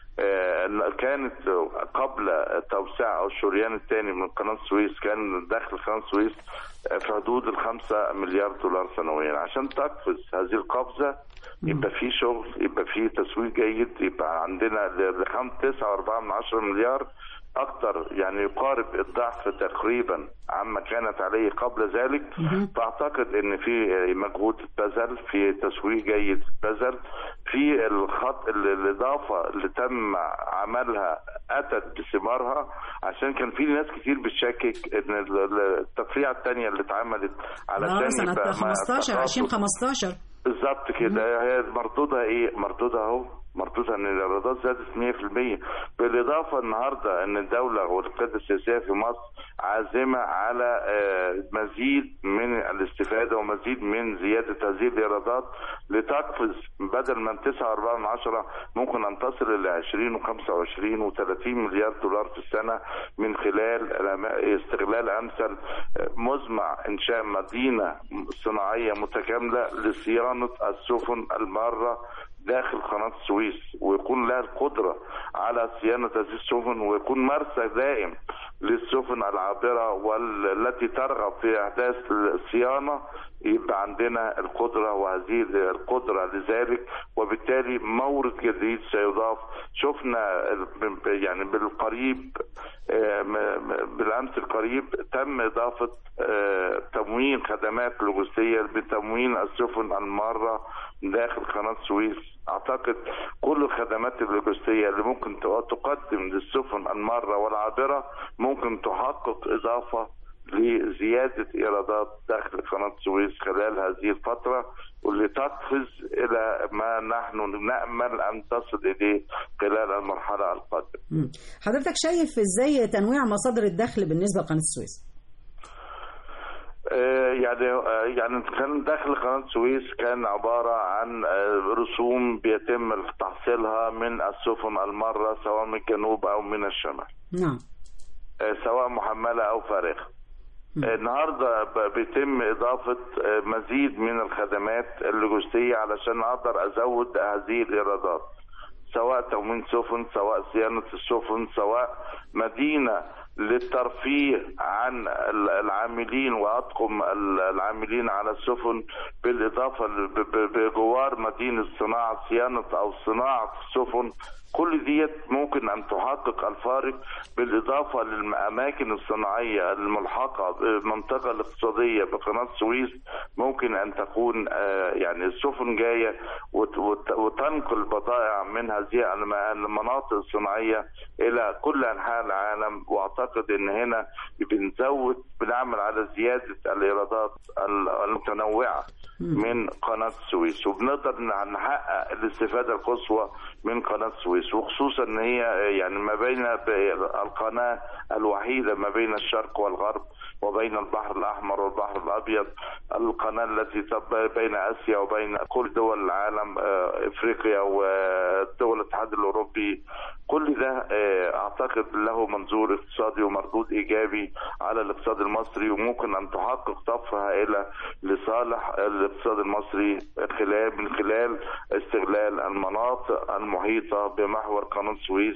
آه، كانت قبل توسيع او الشريان الثاني من قناه السويس كان دخل قناه السويس في حدود الخمسة مليار دولار سنويا عشان تقفز هذه القفزه يبقى في شغل يبقى في تسويق جيد يبقى عندنا لخم تسعة وأربعة من عشرة مليار أكتر يعني يقارب الضعف تقريبا عما كانت عليه قبل ذلك فأعتقد إن في مجهود اتبذل في تسويق جيد اتبذل في الخط ال- الإضافة اللي تم عملها أتت بثمارها عشان كان في ناس كتير بتشكك إن ال- ال- التفريعة الثانية اللي اتعملت اه علشان سنة يبقى ما 15 تقاطع- 2015 بالظبط كده هي مردودها ايه؟ مردودها اهو مردودها ان الايرادات زادت 100% بالاضافه النهارده ان الدوله والقياده السياسيه في مصر عازمه على آه، مزيد من الاستفاده ومزيد من زياده هذه الايرادات لتقفز بدل من 9.4 من عشرة ممكن ان تصل الى 20 و25 و30 مليار دولار في السنه من خلال استغلال امثل آه، مزمع انشاء مدينه صناعيه متكامله لصيانه السفن الماره داخل قناة السويس ويكون لها القدرة على صيانة هذه السفن ويكون مرسى دائم للسفن العابرة والتي ترغب في إحداث الصيانة يبقى عندنا القدرة وهذه القدرة لذلك وبالتالي مورد جديد سيضاف شفنا يعني بالقريب آه، م- م- بالأمس القريب تم إضافة آه، تموين خدمات لوجستية بتموين السفن المارة داخل قناة السويس أعتقد كل الخدمات اللوجستية اللي ممكن تقدم للسفن المارة والعابرة ممكن تحقق إضافة لزيادة إيرادات داخل قناة السويس خلال هذه الفترة واللي تقفز إلى ما نحن نأمل أن تصل إليه خلال المرحلة القادمة مم. حضرتك شايف ازاي تنويع مصادر الدخل بالنسبة لقناة السويس آه، يعني آه، يعني كان داخل قناة السويس كان عبارة عن آه، رسوم بيتم تحصيلها من السفن المارة سواء من الجنوب أو من الشمال نعم آه، سواء محملة أو فارغة آه، النهارده ب- بيتم اضافه آه، مزيد من الخدمات اللوجستيه علشان اقدر ازود هذه الايرادات سواء تموين سفن سواء صيانه السفن سواء مدينه للترفيه عن ال- العاملين واطقم ال- العاملين على السفن بالاضافه ل- ب- ب- بجوار مدينه صناعه صيانه او صناعه السفن كل ديت ممكن ان تحقق الفارق بالاضافه للاماكن الصناعيه الملحقه بالمنطقه الاقتصاديه بقناه السويس ممكن ان تكون آه، يعني السفن جايه وت- وت- وتنقل بضائع من هذه الم- المناطق الصناعيه الى كل انحاء العالم واعتقد ان هنا بنزود بنعمل على زياده الايرادات ال- المتنوعه من قناه السويس وبنقدر نحقق الاستفاده القصوى من قناه السويس وخصوصا ان هي يعني ما بين ب- القناه الوحيده ما بين الشرق والغرب وبين البحر الاحمر والبحر الابيض القناه التي تب- بين اسيا وبين كل دول العالم آه، افريقيا ودول الاتحاد الاوروبي كل ده آه، اعتقد له منظور اقتصادي ومردود ايجابي على الاقتصاد المصري وممكن ان تحقق طفره هائله لصالح الاقتصاد المصري خلال من خلال استغلال المناطق المحيطه بمحور قناه السويس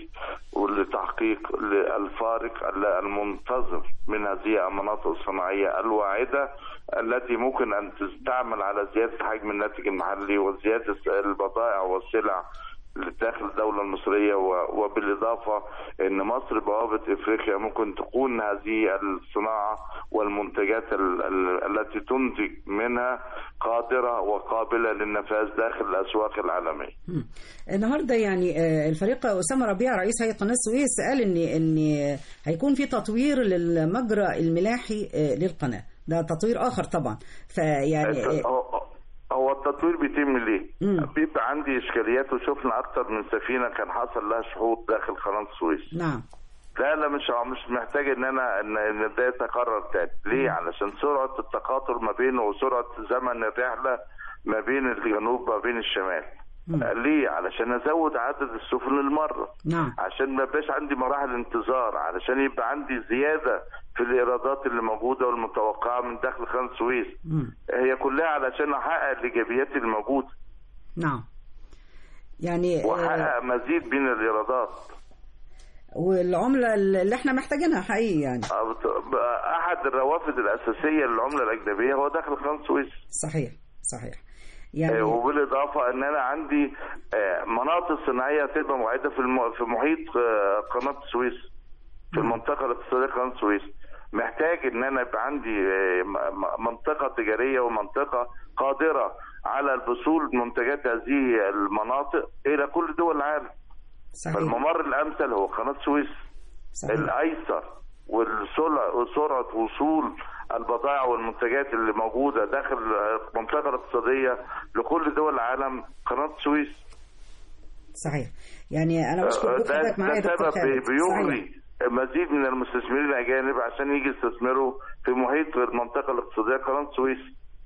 ولتحقيق الفارق المنتظر من هذه المناطق الصناعيه الواعده التي ممكن ان تستعمل على زياده حجم الناتج المحلي وزياده البضائع والسلع داخل الدولة المصرية و- وبالإضافة أن مصر بوابة إفريقيا ممكن تكون هذه الصناعة والمنتجات ال- ال- التي تنتج منها قادرة وقابلة للنفاذ داخل الأسواق العالمية مم. النهارده يعني آه، الفريق اسامه ربيع رئيس هيئه قناه السويس قال ان ان هيكون في تطوير للمجرى الملاحي آه، للقناه ده تطوير اخر طبعا فيعني آه، هو- هو التطوير بيتم ليه؟ مم. بيبقى عندي إشكاليات وشفنا أكتر من سفينة كان حصل لها شهوط داخل قناة السويس نعم لا لا مش مش محتاج ان انا ان إن ده يتكرر تاني ليه علشان سرعه التقاطر ما بينه وسرعه زمن الرحله ما بين الجنوب وما بين الشمال مم. آه، ليه علشان ازود عدد السفن المره نعم عشان ما يبقاش عندي مراحل انتظار علشان يبقى عندي زياده في الايرادات اللي موجوده والمتوقعه من داخل قناه السويس مم. هي كلها علشان احقق الايجابيات الموجوده نعم يعني آه، واحقق مزيد من الايرادات والعملة اللي احنا محتاجينها حقيقي يعني أو- احد الروافد الاساسيه للعمله الاجنبيه هو داخل قناه السويس صحيح صحيح آه، يعني وبالاضافه ان انا عندي آه، مناطق صناعيه تبقى معده في الم- في محيط آه، قناه السويس في المنطقه الاقتصاديه قناه السويس محتاج ان انا يبقى عندي آه، م- م- منطقه تجاريه ومنطقه قادره على الوصول منتجات هذه المناطق الى كل دول العالم صحيح فالممر الامثل هو قناه السويس صحيح الايسر والسرعه وسرعه وصول البضائع والمنتجات اللي موجوده داخل المنطقه الاقتصاديه لكل دول العالم قناه السويس صحيح يعني انا بشكر وجود ده, حضرتك معايا ده يا دكتور سبب خالد بي- صحيح. بيغري مزيد من المستثمرين الاجانب عشان يجي يستثمروا في محيط المنطقه الاقتصاديه قناه السويس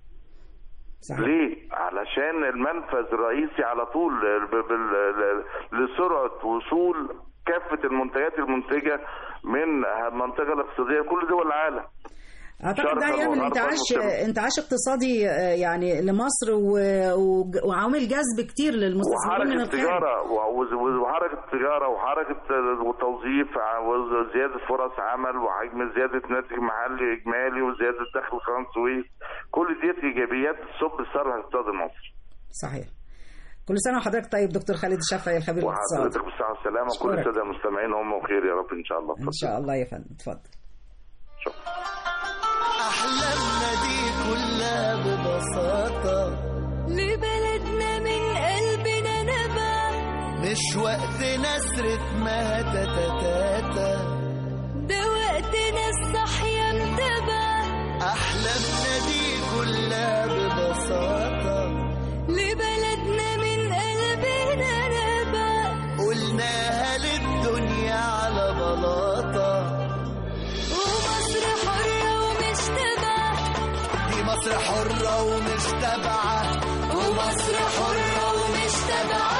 صحيح ليه؟ علشان المنفذ الرئيسي على طول ب- بال- لسرعه وصول كافه المنتجات المنتجه من المنطقه الاقتصاديه لكل دول العالم. اعتقد ده شرقاً هيعمل وغرباً انتعاش وشمالاً. انتعاش اقتصادي آه، يعني لمصر و- وج- وعوامل جذب كتير للمستثمرين من وحركه الخارج تجاره و- وحركه تجاره وحركه وتوظيف ع- وزياده فرص عمل وحجم زياده ناتج محلي اجمالي وزياده دخل قناه السويس كل ديت ايجابيات تصب الثروه الاقتصادي المصري صحيح كل سنه وحضرتك طيب دكتور خالد الشافعي الخبير الاقتصادي وحضرتك بالصحه والسلامه وكل أشكرك. الساده المستمعين هم بخير يا رب ان شاء الله ان شاء الله يا فندم اتفضل شكرا أحلامنا دي كلها ببساطة لبلدنا من قلبنا نبع مش وقت نسرة ما تتتاتا ده وقتنا الصحية متبع أحلامنا دي كلها ببساطة لبلدنا من قلبنا نبع قلناها للدنيا على بلاطة ومصر حرة ومش تبع دي مصر حرة ومش تابعة ومصر حرة ومش تبع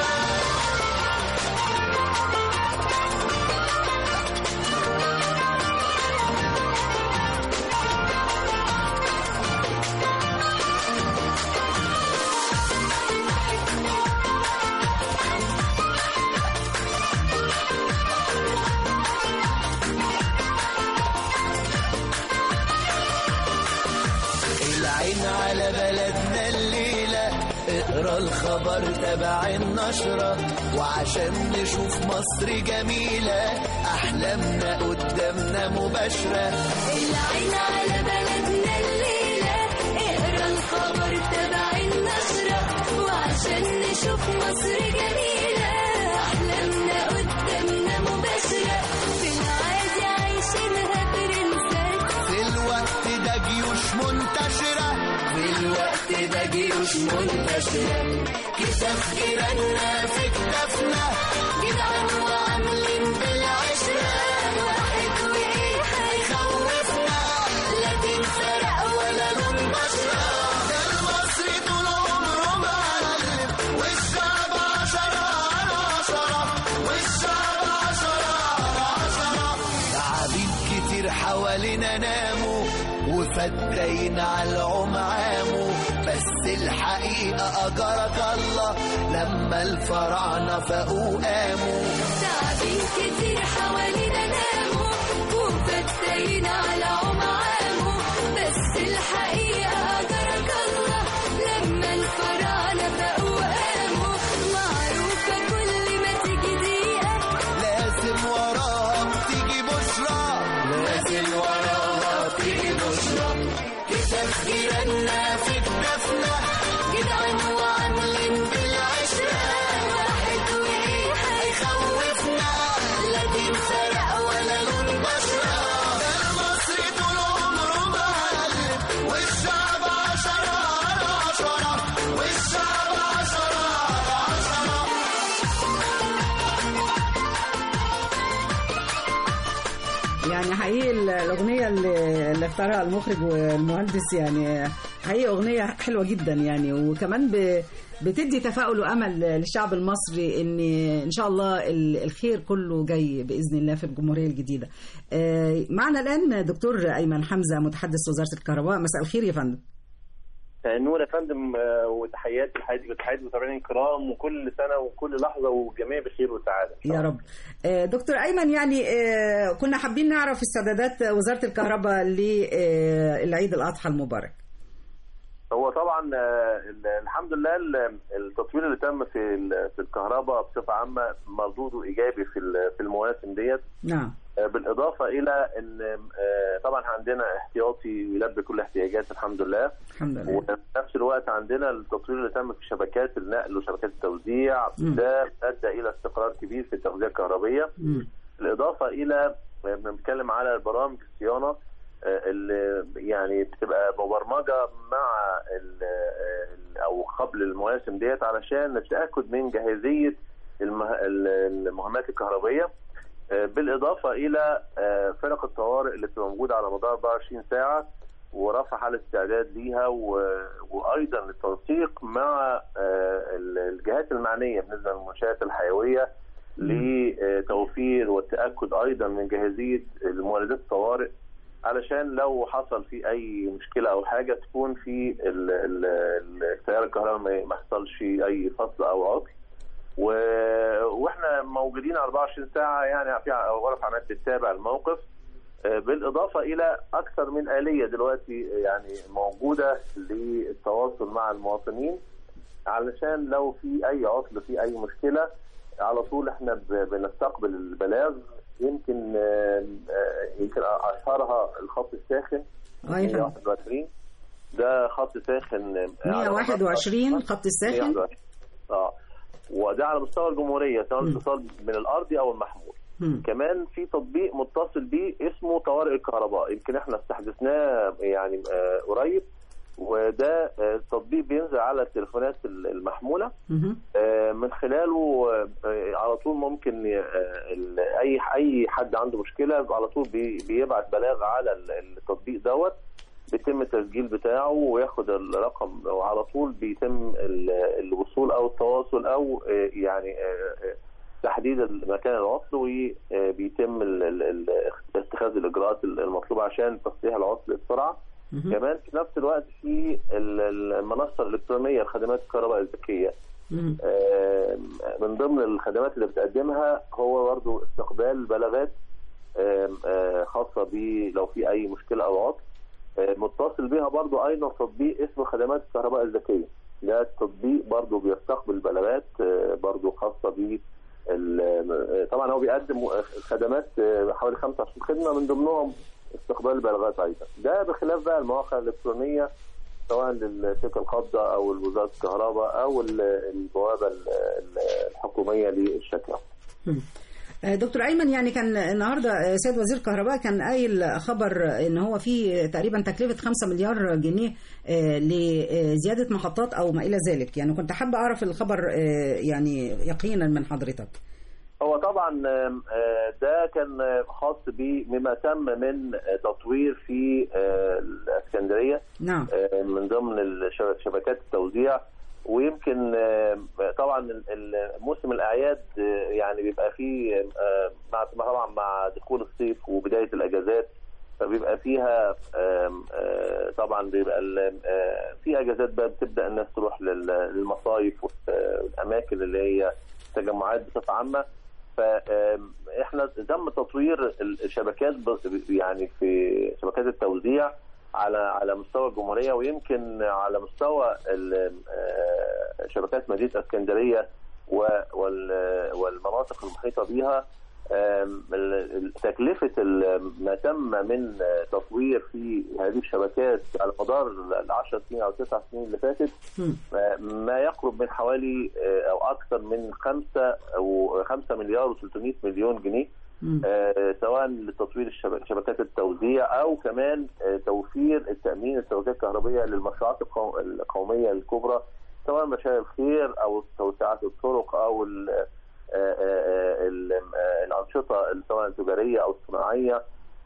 العين على بلدنا الليلة اقرا الخبر تبع النشرة وعشان نشوف مصر جميلة أحلامنا قدامنا مباشرة العين على بلدنا الليلة اقرا الخبر تبع النشرة وعشان نشوف مصر جميلة أحلامنا قدامنا مباشرة في العادي عايشينها برنسات في الوقت ده جيوش منتشرة في الوقت ده جيوش منتشرة كتاف جيراننا في كتافنا جدعان وعاملين بالعشرة واحد وإيه هيخوفنا لا تنسرق ولا لون بشرة ده المصري طول عمره معلم والشعب عشرة على عشرة والشعب عشرة على عشرة تعابين كتير حوالينا ناموا وفتاين على العمعامو بس الحقيقة أجرك الله لما الفراعنة فاقوا قاموا تعابين كتير حوالينا ناموا وفتاين على عمعامه بس الحقيقة أجرك الله لما الفراعنة بقوا قاموا معروفة كل ما تيجي دقيقة لازم وراها بتيجي بشرى لازم وراها بتيجي بشرى كتاف جيراننا في كتافنا جدعان وعاملين بالعشرة واحد وإيه هيخوفنا لا تنسرق ولا لون بشرة ده المصري طول عمره معلم والشعب عشرة على عشرة والشعب عشرة على عشرة يعني حقيقي الأغنية اللي اللي اختارها المخرج والمهندس يعني حقيقة أغنية حلوة جدا يعني وكمان ب... بتدي تفاؤل وأمل للشعب المصري إن إن شاء الله ال- الخير كله جاي بإذن الله في الجمهورية الجديدة. آه، معنا الآن دكتور أيمن حمزة متحدث وزارة الكهرباء مساء الخير يا فندم. نور يا فندم آه، وتحياتي لحضرتك وتحياتي المتابعين الكرام وكل سنه وكل لحظه والجميع بخير وسعاده يا رب آه، دكتور أيمن يعني آه، كنا حابين نعرف استعدادات وزارة الكهرباء للعيد الأضحى المبارك. هو طبعا آه، ال- الحمد لله ال- التطوير اللي تم في ال- في الكهرباء بصفه عامه مردوده ايجابي في ال- في المواسم ديت نعم. آه، بالاضافه الى ان آه، طبعا عندنا احتياطي يلبي كل احتياجات الحمد لله الحمد لله. وفي نفس الوقت عندنا التطوير اللي تم في شبكات النقل وشبكات التوزيع مم. ده ادى الى استقرار كبير في التغذيه الكهربيه مم. بالاضافه الى بنتكلم على برامج الصيانه آه، اللي يعني بتبقى مبرمجه مع ال- ال- او قبل المواسم ديت علشان التاكد من جاهزيه المه- ال- المهمات الكهربيه آه، بالاضافه الى آه، فرق الطوارئ اللي بتبقى موجوده على مدار 24 ساعه ورفع حاله استعداد ليها و- وايضا التنسيق مع آه، ال- الجهات المعنيه بالنسبه للمنشات الحيويه لتوفير والتاكد ايضا من جاهزيه المولدات الطوارئ علشان لو حصل في اي مشكله او حاجه تكون في ال- ال- التيار الكهربائي ما- ما يحصلش اي فصل او عطل و- واحنا موجودين 24 ساعه يعني في غرف عمليات بتتابع الموقف آه، بالاضافه الى اكثر من اليه دلوقتي يعني موجوده للتواصل مع المواطنين علشان لو في اي عطل في اي مشكله على طول احنا ب- بنستقبل البلاغ يمكن آه، آه، يمكن اشهرها الخط الساخن آه يا فندم. 121 ده خط ساخن آه، على مدار 121 خط الساخن 121. اه وده على مستوى الجمهوريه سواء مم. الاتصال من الارضي او المحمول مم. كمان في تطبيق متصل بيه اسمه طوارئ الكهرباء يمكن احنا استحدثناه يعني آه، قريب وده آه، تطبيق بينزل على التليفونات المحموله مهم. آه، من خلاله آه، على طول ممكن ي- آه، ال- اي اي حد عنده مشكله على طول بي- بيبعت بلاغ على ال- التطبيق دوت بيتم التسجيل بتاعه وياخد الرقم وعلى طول بيتم ال- الوصول او التواصل او آه، يعني آه، آه، تحديد مكان العطل وبيتم ال- ال- ال- اتخاذ الاجراءات المطلوبه عشان تصليح العطل بسرعه مهم. كمان في نفس الوقت في ال- المنصه الالكترونيه لخدمات الكهرباء الذكيه مهم. آه، من ضمن الخدمات اللي بتقدمها هو برضو استقبال بلاغات آه، آه، خاصة ب لو في أي مشكلة أو عطل آه، متصل بها برضو أيضا تطبيق اسمه خدمات الكهرباء الذكية ده التطبيق برضو بيستقبل بلاغات آه، برضو خاصة ب ال- طبعا هو بيقدم خدمات آه، حوالي 25 خدمة من ضمنهم استقبال البلاغات أيضا ده بخلاف بقى المواقع الإلكترونية سواء للشركه القابضه او وزاره الكهرباء او ال- البوابه ال- ال- الحكوميه للشكوى. آه، دكتور ايمن يعني كان النهارده آه، سيد وزير الكهرباء كان قايل خبر ان هو في تقريبا تكلفه 5 مليار جنيه آه، لزياده محطات او ما الى ذلك يعني كنت حابه اعرف الخبر آه، يعني يقينا من حضرتك هو طبعا آم، آه، ده كان آه، خاص بما تم من آه، تطوير في آه، الاسكندريه نعم آه، من ضمن الشب- شبكات التوزيع ويمكن آه، طبعا ال- ال- موسم الاعياد آه، يعني بيبقى فيه آه، مع طبعا مع دخول الصيف وبدايه الاجازات فبيبقى فيها آم، آه، طبعا بيبقى ال- آه، في اجازات بقى بتبدا الناس تروح لل- للمصايف والاماكن اللي هي تجمعات بصفه عامه فاحنا تم تطوير الشبكات ب- يعني في شبكات التوزيع على على مستوى الجمهوريه ويمكن على مستوى ال- آه، شبكات مدينه اسكندريه و- وال- والمناطق المحيطه بها آم، ال- ال- تكلفه ال- ما تم من آه، تطوير في هذه الشبكات على مدار ال 10 سنين او 9 سنين اللي فاتت مم. ما يقرب من حوالي آه، او اكثر من 5 او 5 مليار و300 مليون جنيه مم. آه، سواء لتطوير الشبك- شبكات التوزيع او كمان آه، توفير التامين التوزيع الكهربيه للمشروعات القو- القوميه الكبرى سواء مشاريع الخير او توسعات الطرق او ال- آه، آه، ال- آه، الانشطه سواء التجاريه او الصناعيه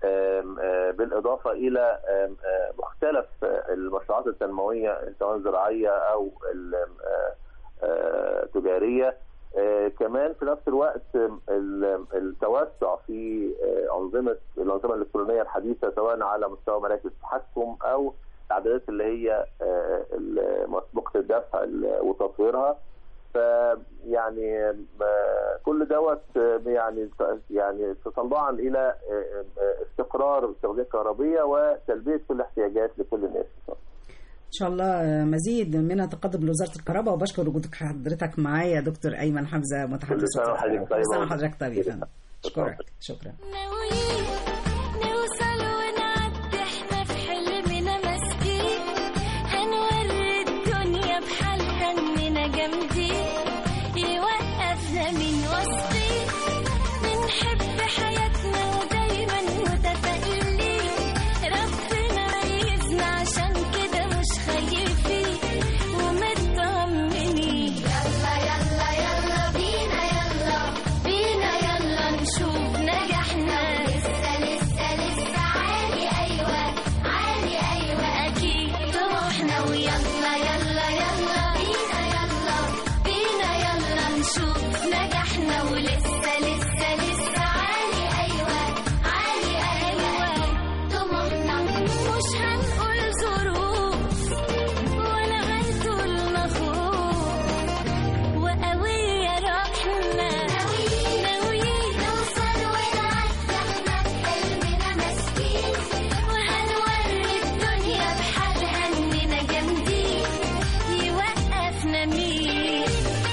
آم، آه، بالإضافة إلى آم، آه، مختلف آه، المشروعات التنموية سواء زراعية أو ال- آه، آه، تجارية آه، كمان في نفس الوقت آم، ال- التوسع في آه، أنظمة الأنظمة الإلكترونية الحديثة سواء على مستوى مراكز التحكم أو العدادات اللي هي آه، ال- مسبوقة الدفع ال- وتطويرها فيعني آه، كل دوت آه، يعني يعني تطلعا الى آه، آه، استقرار التغذيه الكهربيه وتلبيه كل احتياجات لكل الناس ان شاء الله مزيد من التقدم لوزاره الكهرباء وبشكر وجودك حضرتك معايا دكتور ايمن حمزه متحدث كل سنة وزارة وحضرتك الكهرباء. كل طيبة. سنه وحضرتك طيب يا فندم اشكرك شكرا ناويين نوصل ونعدي احنا في حلمنا ماسكين هنوري الدنيا بحالها اننا جامدين يوقفنا من وسطين بنحب حياتنا ودايما متفائلين ربنا ميزنا عشان كده مش خايفين ومطمنين يلا يلا يلا بينا يلا بينا يلا نشوف نجاحنا لسه لسه لسه عالي ايوه عالي ايوه اكيد طموحنا ويلا يلا يلا بينا يلا بينا يلا نشوف نجاحنا ولسه لسه لسه عالي ايوه عالي ايوه طموحنا مش هنقول ظروف ولا هنقول خوف وقوية روحنا ناويين نوصل ونعدي احنا بحلمنا ماسكين وهنوري الدنيا بحالها اننا جامدين يوقفنا مين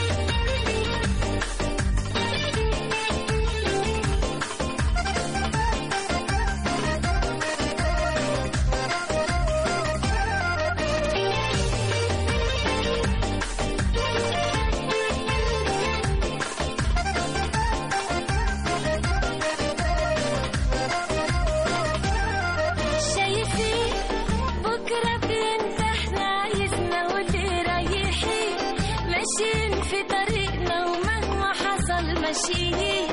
شايفين بكرة بينفعنا عايزنا واللي رايحين ماشيين في طريقنا ومهما حصل ماشيين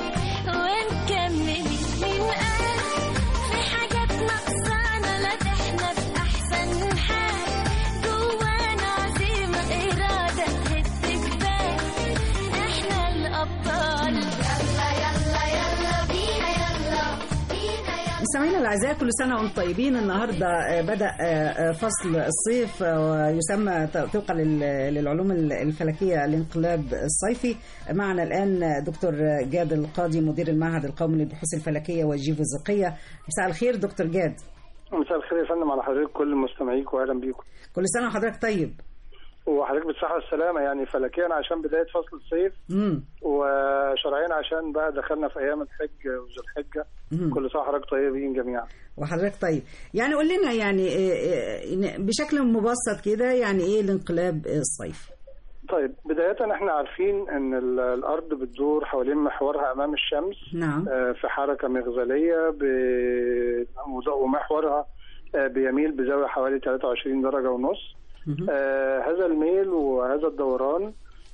ونكمل مين قال في حاجات ناقصانا لا ده احنا في أحسن حال جوانا عزيمة إرادة تهد جبال احنا الأبطال يلا يلا يلا بينا يلا بينا يلا مستمعينا الاعزاء كل سنه وانتم طيبين النهارده آه، بدا آه، آه، فصل الصيف آه، ويسمى ت- طبقا لل- للعلوم الفلكيه الانقلاب الصيفي معنا الان دكتور جاد القاضي مدير المعهد القومي للبحوث الفلكيه والجيوفيزيقيه مساء الخير دكتور جاد مساء الخير يا فندم على حضرتك كل مستمعيك واهلا بيكم كل سنه وحضرتك طيب وحضرتك بالصحه والسلامه يعني فلكيا عشان بدايه فصل الصيف امم وشرعيا عشان بقى دخلنا في ايام الحج وذو الحجه مم. كل سنه وحضرتك طيبين جميعا وحضرتك طيب يعني قول لنا يعني آه، آه، بشكل مبسط كده يعني ايه الانقلاب الصيفي طيب بدايه احنا عارفين ان ال- الارض بتدور حوالين محورها امام الشمس نعم آه، في حركه مغزليه ب- ومحورها آه، بيميل بزاويه حوالي 23 درجه ونص مهم. آه هذا الميل وهذا الدوران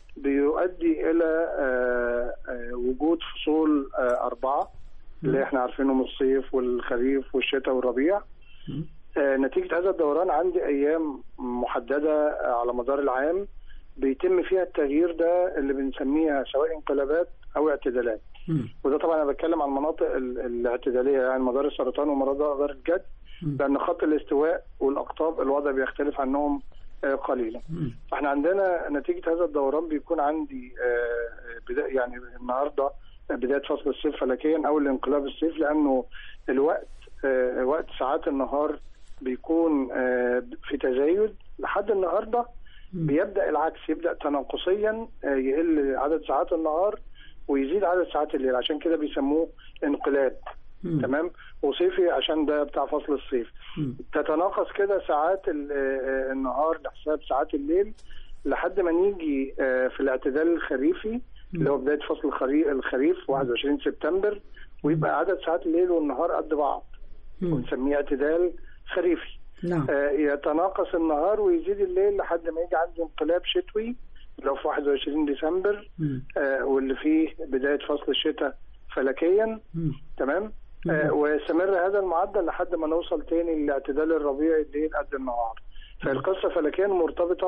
بيؤدي الى آه آه وجود فصول آه اربعه اللي احنا عارفينهم الصيف والخريف والشتاء والربيع مم. آه نتيجه هذا الدوران عندي ايام محدده آه على مدار العام بيتم فيها التغيير ده اللي بنسميها سواء انقلابات او اعتدالات مم. وده طبعا انا بتكلم عن المناطق ال- الاعتداليه يعني مدار السرطان ومدار الجد مم. لان خط الاستواء والاقطاب الوضع بيختلف عنهم آه، قليلا مم. فاحنا عندنا نتيجه هذا الدوران بيكون عندي آه، بدا يعني النهارده بدايه فصل الصيف فلكيا او الانقلاب الصيف لانه الوقت آه، وقت ساعات النهار بيكون آه، في تزايد لحد النهارده بيبدا العكس يبدا تناقصيا آه، يقل عدد ساعات النهار ويزيد عدد ساعات الليل عشان كده بيسموه انقلاب مم. تمام وصيفي عشان ده بتاع فصل الصيف مم. تتناقص كده ساعات ال- آه، النهار لحساب ساعات الليل لحد ما نيجي آه، في الاعتدال الخريفي اللي هو بدايه فصل الخريف الخريف 21 سبتمبر ويبقى عدد ساعات الليل والنهار قد بعض مم. ونسميه اعتدال خريفي نعم آه، يتناقص النهار ويزيد الليل لحد ما يجي عندي انقلاب شتوي اللي هو في 21 ديسمبر مم. آه، واللي فيه بدايه فصل الشتاء فلكيا مم. تمام آه، ويستمر هذا المعدل لحد ما نوصل تاني للاعتدال الربيعي الليل قد النهار فالقصه فلكيا مرتبطه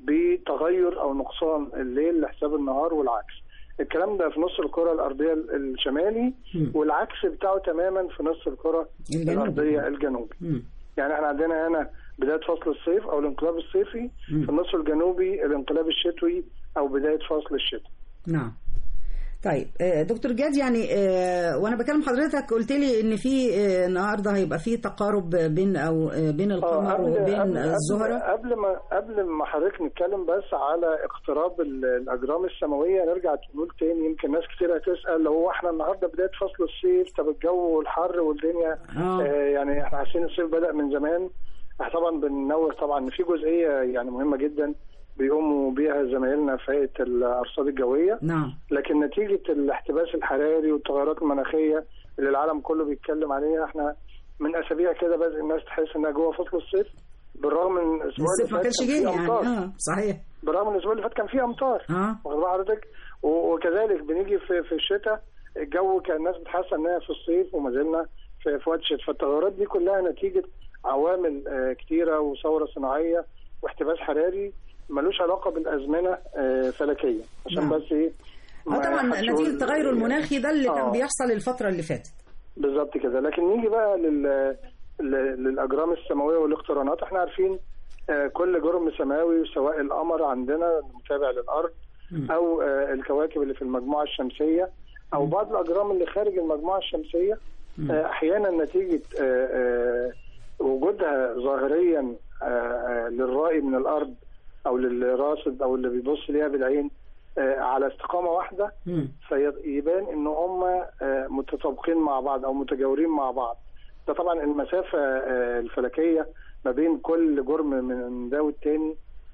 بتغير او نقصان الليل لحساب النهار والعكس الكلام ده في نص الكره الارضيه الشمالي والعكس بتاعه تماما في نص الكره الجنوبي. الارضيه الجنوبي مم. يعني احنا عندنا هنا بدايه فصل الصيف او الانقلاب الصيفي مم. في النص الجنوبي الانقلاب الشتوي او بدايه فصل الشتاء نعم طيب آه، دكتور جاد يعني آه، وانا بكلم حضرتك قلت لي ان في آه، النهارده هيبقى في تقارب بين او آه، بين القمر قبل- وبين قبل- الزهره قبل ما قبل ما حضرتك نتكلم بس على اقتراب ال- الاجرام السماويه نرجع نقول تاني يمكن ناس كتير هتسال هو احنا النهارده بدايه فصل الصيف طب الجو والحر والدنيا آه. آه يعني احنا حاسين الصيف بدا من زمان احنا طبعا بننوه طبعا ان في جزئيه يعني مهمه جدا بيقوموا بيها زمايلنا في هيئه الارصاد الجويه نعم لكن نتيجة الاحتباس الحراري والتغيرات المناخية اللي العالم كله بيتكلم عليها احنا من أسابيع كده بدأ الناس تحس إنها جوه فصل الصيف بالرغم من الأسبوع اللي الصيف ما فات كانش كان جاي فيه يعني أمطار اه صحيح بالرغم من الأسبوع اللي فات كان فيه أمطار اه واخد بال حضرتك و- وكذلك بنيجي في في الشتاء الجو كان الناس بتحس إنها في الصيف وما زلنا في في وقت الشتاء فالتغيرات دي كلها نتيجة عوامل آه، كتيرة وثورة صناعية واحتباس حراري ملوش علاقة بالأزمنة آه، فلكية عشان نعم. بس إيه اه ما طبعا حدش نتيجه يقول- التغير المناخي ده اللي كان آه. بيحصل الفتره اللي فاتت بالظبط كده لكن نيجي بقى لل... لل- للاجرام السماويه والاقترانات احنا عارفين آه، كل جرم سماوي سواء القمر عندنا المتابع للارض مم. او آه، الكواكب اللي في المجموعه الشمسيه او بعض الاجرام اللي خارج المجموعه الشمسيه مم. آه، احيانا نتيجه آه، آه، وجودها ظاهريا آه، آه، للرائي من الارض او للراصد او اللي بيبص ليها بالعين آه، على استقامه واحده مم. فيبان ان هم آه، متطابقين مع بعض او متجاورين مع بعض ده طبعا المسافه آه، الفلكيه ما بين كل جرم من ده والتاني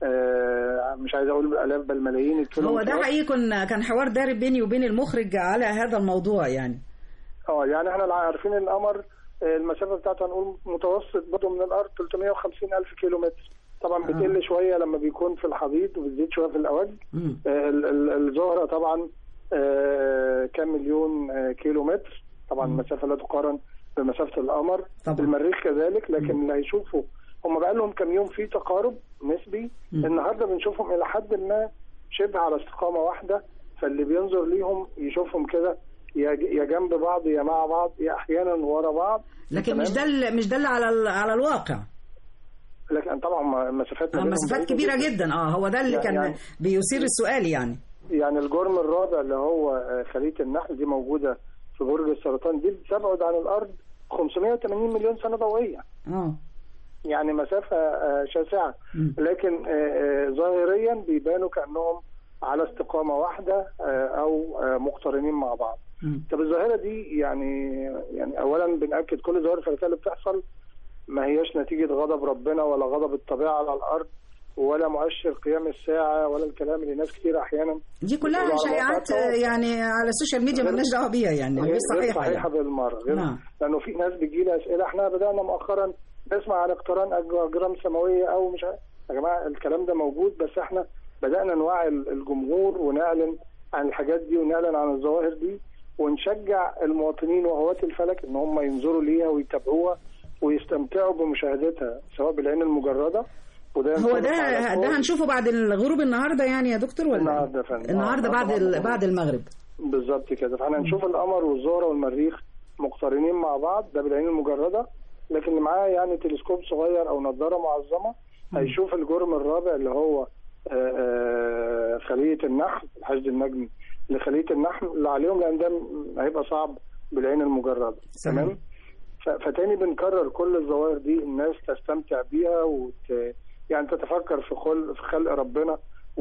آه، مش عايز اقول بالالاف بل ملايين هو الكيلومترات ده حقيقي كنا كان حوار داري بيني وبين المخرج على هذا الموضوع يعني اه يعني احنا عارفين القمر آه، المسافه بتاعته هنقول متوسط برضه من الارض 350 الف كيلو متر طبعا آه. بتقل شويه لما بيكون في الحضيض وبتزيد شويه في الاوج مم. آه، ال- ال- الزهره طبعا آه، كام مليون آه، كيلو متر طبعا مم. المسافه لا تقارن بمسافه القمر طبعا. المريخ كذلك لكن اللي هيشوفوا هم بقى لهم كام يوم في تقارب نسبي مم. النهارده بنشوفهم الى حد ما شبه على استقامه واحده فاللي بينظر ليهم يشوفهم كده يا يا جنب بعض يا مع بعض يا احيانا ورا بعض لكن مش ده تمام؟ ال- مش ده اللي على ال- على الواقع لكن طبعا مسافات ما آه، بينهم مسافات بعيدة كبيره جدا اه هو ده اللي يعني- كان يعني- بيثير السؤال يعني يعني الجرم الرابع اللي هو آه، خلية النحل دي موجودة في برج السرطان دي بتبعد عن الأرض 580 مليون سنة ضوئية اه يعني مسافة آه، شاسعة مم. لكن آه، آه، ظاهريا بيبانوا كأنهم على استقامة واحدة آه، أو آه، مقترنين مع بعض مم. طب الظاهرة دي يعني يعني أولا بنأكد كل ظواهر الفلكية اللي بتحصل ما هياش نتيجة غضب ربنا ولا غضب الطبيعة على الأرض ولا مؤشر قيام الساعة ولا الكلام اللي ناس كتير أحيانا دي كلها بيقولوا على شائعات مواقع التواصل. يعني على السوشيال ميديا غير- مالناش دعوه بيها يعني غير غير صحيحه صحيحه يعني. بالمره غير نعم. لانه في ناس بتجي لها اسئله احنا بدانا مؤخرا نسمع عن اقتران أج- اجرام سماويه او مش عارف. يا جماعه الكلام ده موجود بس احنا بدانا نوعي الجمهور ونعلن عن الحاجات دي ونعلن عن الظواهر دي ونشجع المواطنين وهواة الفلك ان هم ينظروا ليها ويتابعوها ويستمتعوا بمشاهدتها سواء بالعين المجرده وده هو ينطبق ده على ده كل- هنشوفه بعد الغروب النهارده يعني يا دكتور ولا النهارده يا فندم. النهارده آه، بعد طبعاً. ال- بعد المغرب بالظبط كده فاحنا هنشوف القمر والزهره والمريخ مقترنين مع بعض ده بالعين المجرده لكن اللي معاه يعني تلسكوب صغير او نظاره معظمه هيشوف الجرم الرابع اللي هو آه، آه، خليه النحل الحشد النجمي لخليه النحل اللي عليهم لان ده م- هيبقى صعب بالعين المجرده صحيح. تمام ف- فتاني بنكرر كل الظواهر دي الناس تستمتع بيها وت... يعني تتفكر في خلق في خلق ربنا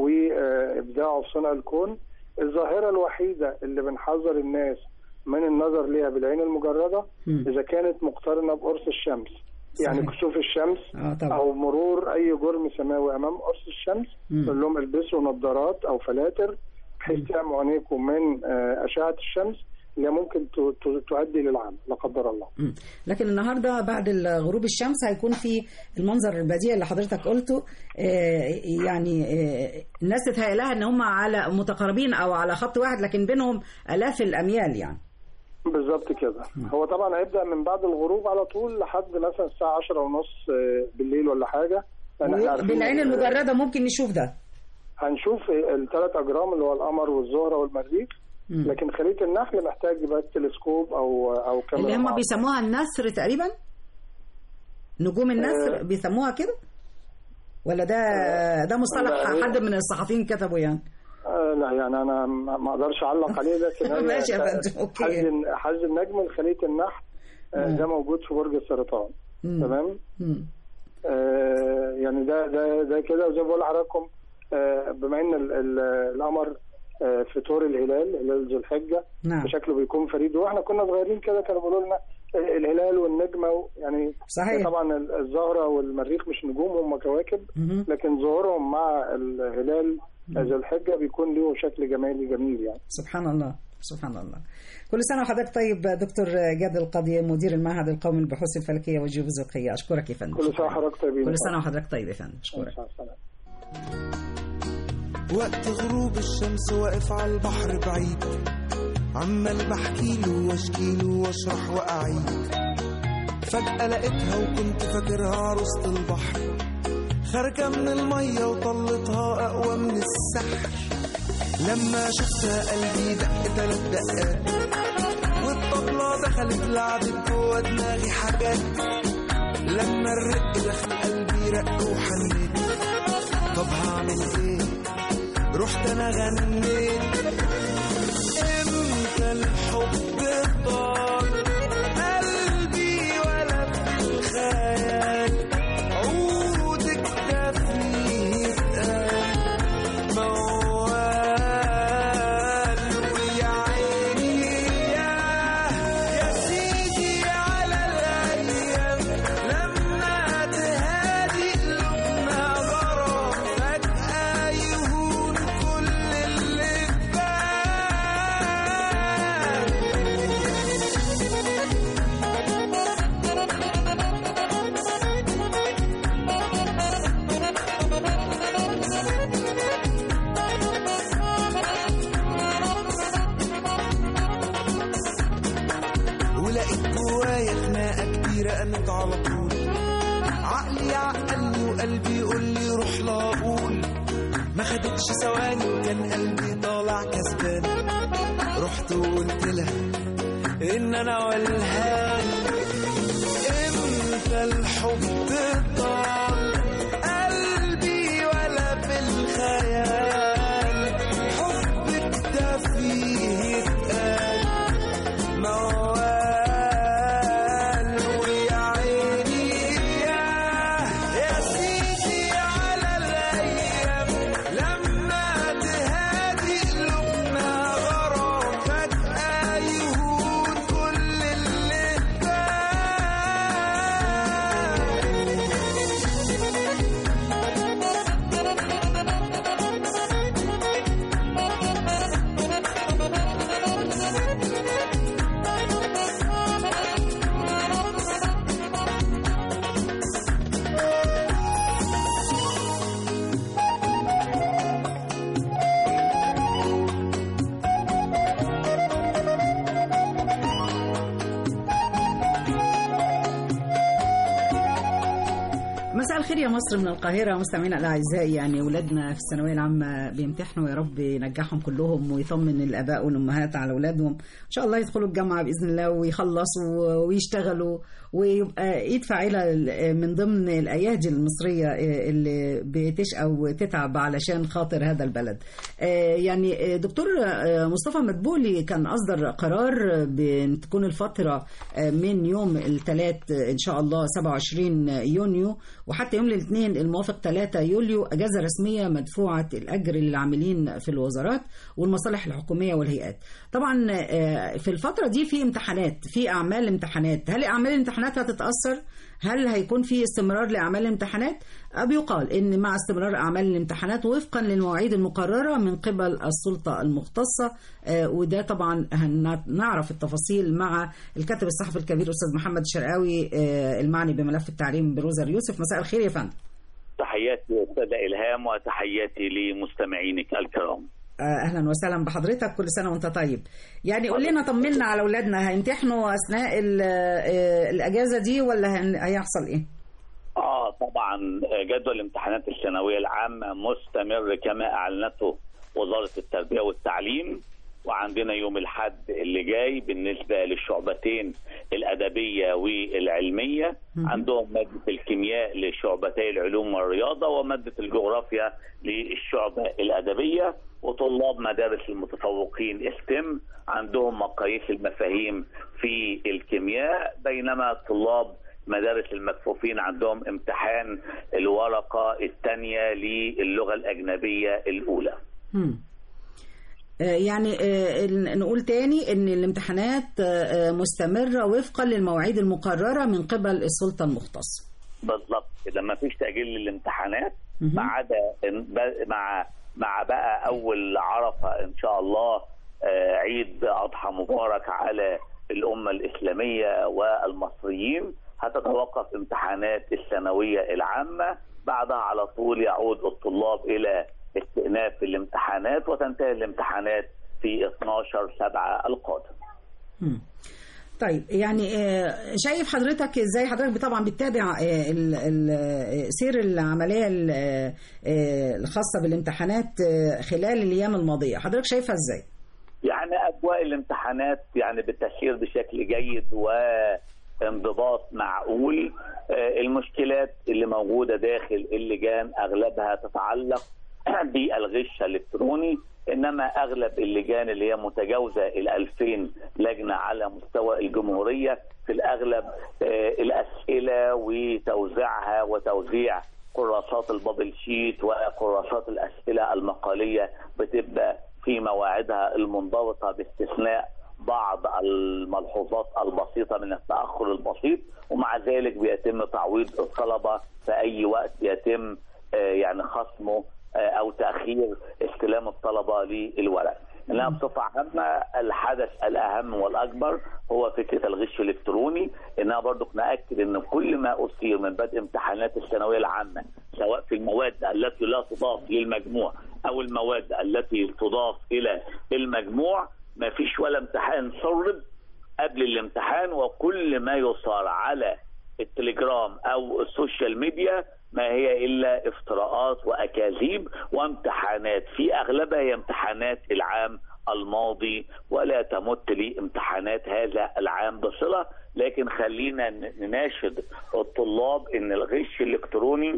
وابداعه في صنع الكون الظاهره الوحيده اللي بنحذر الناس من النظر ليها بالعين المجرده مم. اذا كانت مقترنه بقرص الشمس يعني صحيح. كسوف الشمس اه طبعا او مرور اي جرم سماوي امام قرص الشمس مم. نقول لهم البسوا نظارات او فلاتر بحيث تعموا عينيكم من آه، اشعه الشمس اللي ممكن ت- ت- تؤدي للعمى لا قدر الله مم. لكن النهارده بعد غروب الشمس هيكون في المنظر البديع اللي حضرتك قلته آه، يعني آه، الناس تتهيأ لها ان هم على متقاربين او على خط واحد لكن بينهم الاف الاميال يعني بالظبط كده هو طبعا هيبدا من بعد الغروب على طول لحد مثلا الساعه 10 ونص بالليل ولا حاجه لأن إحنا عارفين بالعين إن- المجرده ممكن نشوف ده هنشوف الثلاث اجرام اللي هو القمر والزهره والمريخ مم. لكن خليه النحل محتاج بقى تلسكوب او او كاميرا اللي هم معاها. بيسموها النسر تقريبا نجوم النسر بيسموها كده ولا ده ده مصطلح لا، هي- حد من الصحفيين كتبه يعني آه لا يعني انا ما ما اقدرش اعلق عليه لكن هي ماشي يا فندم، أوكي. حز حز النجم لخليه النحل آه، مم. ده موجود في برج السرطان مم. تمام مم. آه، يعني ده ده ده كده وزي ما بقول لحضراتكم آه، بما ان ال- ال- القمر آه، في طور الهلال هلال ذو الحجه نعم. بشكله بيكون فريد واحنا كنا صغيرين كده كانوا بيقولوا لنا آه، الهلال والنجمه و- يعني صحيح. طبعا ال- الزهره والمريخ مش نجوم هم كواكب مهم. لكن ظهورهم مع الهلال ذو الحجه بيكون له شكل جمالي جميل يعني سبحان الله سبحان الله كل سنة وحضرتك طيب دكتور جاد القاضي مدير المعهد القومي للبحوث الفلكية والجيوفيزيقية أشكرك يا فندم كل سنه وحضرتك طيبين كل سنة وحضرتك طيب يا فندم أشكرك مع السلامة. وقت غروب الشمس واقف على البحر بعيد عمال بحكيله واشكيله واشرح واعيد فجأة لقيتها وكنت فاكرها عروسة البحر خارجة من المية وطلتها أقوى من السحر لما شفتها قلبي دق تلات دقات والطبلة دخلت لعبت جوا دماغي حاجات لما الرق دخل قلبي رق وحنيت طب هعمل ايه رحت انا غنيت امتى الحب طال قلبي ولا في الخيال عودك ده فيه اتقال موال ويا عيني يا يا سيدي على الايام لما تهادي قلوبنا غرام فجأة يهون كل اللي فات ولقيت جوايا خناقة كبيرة قامت على طول عقلي يعقلني وقلبي يقول لي روح لا اقول ما خدتش ثواني وكان قلبي طالع كسبان رحت وقلت لها ان انا والهان امتى الحب طال قلبي ولا في الخيال حبك ده فيه اتقال موال ويا عيني يا يا سيدي على الايام لما تهادي قلوبنا غرام فجأة يهون كل اللي فات مساء الخير يا مصر من القاهرة مستمعينا الأعزاء يعني أولادنا في الثانوية العامة بيمتحنوا يا رب ينجحهم كلهم ويطمن الآباء والأمهات على أولادهم إن شاء الله يدخلوا الجامعة بإذن الله ويخلصوا ويشتغلوا ويبقى إيد فاعلة من ضمن الأيادي المصرية اللي بتشقى وتتعب علشان خاطر هذا البلد آه، يعني آه، دكتور آه، مصطفى مدبولي كان أصدر قرار بأن تكون الفترة آه، من يوم الثلاث إن شاء الله 27 يونيو وحتى يوم الاثنين الموافق 3 يوليو اجازه رسميه مدفوعه الاجر للعاملين في الوزارات والمصالح الحكوميه والهيئات. طبعا آه، في الفتره دي في امتحانات في اعمال امتحانات، هل اعمال الامتحانات هتتاثر؟ هل هيكون في استمرار لاعمال الامتحانات؟ آه، بيقال ان مع استمرار اعمال الامتحانات وفقا للمواعيد المقرره من قبل السلطه المختصه آه، وده طبعا هنعرف التفاصيل مع الكاتب الصحفي الكبير استاذ محمد الشرقاوي آه، المعني بملف التعليم بروزر يوسف مساء الخير يا فندم. تحياتي استاذه الهام وتحياتي لمستمعينك الكرام آه، اهلا وسهلا بحضرتك كل سنه وانت طيب يعني قول لنا طمنا على اولادنا هيمتحنوا اثناء ال- آه، الاجازه دي ولا هن- هيحصل ايه اه طبعا جدول الامتحانات الثانويه العامه مستمر كما اعلنته وزاره التربيه والتعليم وعندنا يوم الحد اللي جاي بالنسبه للشعبتين الادبيه والعلميه عندهم ماده الكيمياء لشعبتي العلوم والرياضه وماده الجغرافيا للشعبه الادبيه وطلاب مدارس المتفوقين استم عندهم مقاييس المفاهيم في الكيمياء بينما طلاب مدارس المكفوفين عندهم امتحان الورقة الثانية للغة الأجنبية الأولى مم. آه، يعني آه، ال- نقول تاني ان الامتحانات آه، آه، مستمره وفقا للمواعيد المقرره من قبل السلطه المختصه بالظبط كده ما فيش تأجيل للامتحانات مهم. ما عدا إن- ب- مع مع بقى أول عرفة إن شاء الله آه، عيد أضحى مبارك على الأمة الإسلامية والمصريين هتتوقف امتحانات الثانوية العامة بعدها على طول يعود الطلاب إلى استئناف الامتحانات وتنتهي الامتحانات في 12 7 القادم مم. طيب يعني آه، شايف حضرتك ازاي حضرتك طبعا بتتابع آه، ال- ال- آه، سير العمليه ال- آه، آه، الخاصه بالامتحانات آه، خلال الايام الماضيه حضرتك شايفها ازاي يعني اجواء الامتحانات يعني بتسير بشكل جيد وانضباط معقول آه، المشكلات اللي موجوده داخل اللجان اغلبها تتعلق بالغش الالكتروني انما اغلب اللجان اللي هي متجاوزه ال 2000 لجنه على مستوى الجمهوريه في الاغلب آه، الاسئله وتوزيعها وتوزيع كراسات البابل شيت وكراسات الاسئله المقاليه بتبقى في مواعيدها المنضبطه باستثناء بعض الملحوظات البسيطه من التاخر البسيط ومع ذلك بيتم تعويض الطلبه في اي وقت يتم آه، يعني خصمه آه، او تاخير استلام الطلبه للورق. انها بصفه عامه الحدث الاهم والاكبر هو فكره الغش الالكتروني انها برضو ناكد ان كل ما اثير من بدء امتحانات الثانويه العامه سواء في المواد التي لا تضاف للمجموع او المواد التي تضاف الى المجموع ما فيش ولا امتحان سرب قبل الامتحان وكل ما يصار على التليجرام او السوشيال ميديا ما هي الا افتراءات واكاذيب وامتحانات في اغلبها هي امتحانات العام الماضي ولا تمت لامتحانات هذا العام بصله لكن خلينا نناشد الطلاب ان الغش الالكتروني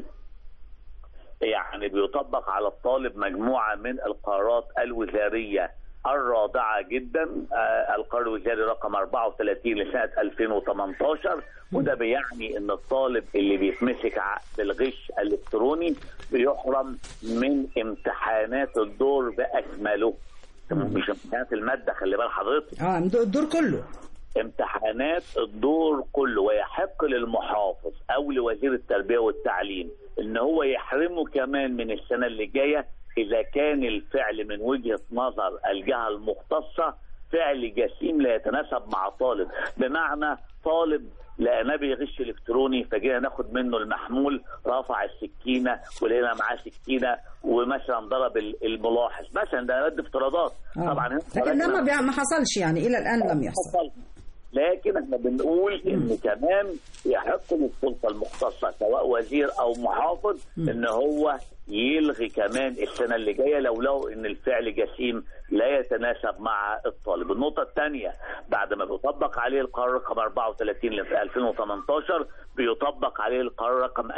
يعني بيطبق على الطالب مجموعه من القرارات الوزاريه الرادعه جدا آه، القرار الوزاري رقم 34 لسنه 2018 وده بيعني ان الطالب اللي بيتمسك ع- بالغش الالكتروني بيحرم من امتحانات الدور باكمله مش امتحانات الماده خلي بال حضرتك اه الدور كله امتحانات الدور كله ويحق للمحافظ او لوزير التربيه والتعليم ان هو يحرمه كمان من السنه اللي جايه اذا كان الفعل من وجهه نظر الجهه المختصه فعل جسيم لا يتناسب مع طالب بمعنى طالب لقيناه بيغش الكتروني فجينا ناخد منه المحمول رفع السكينه ولقينا معاه سكينه ومثلا ضرب الملاحظ مثلا ده رد افتراضات آه. طبعا هنا لكن ده خرجنا- ما, بيع- ما حصلش يعني الى الان لم يحصل حصل لكن احنا بنقول ان كمان يحق للسلطه المختصه سواء وزير او محافظ ان هو يلغي كمان السنه اللي جايه لو لو ان الفعل جسيم لا يتناسب مع الطالب. النقطه الثانيه بعد ما بيطبق عليه القرار رقم 34 ل 2018 بيطبق عليه القرار رقم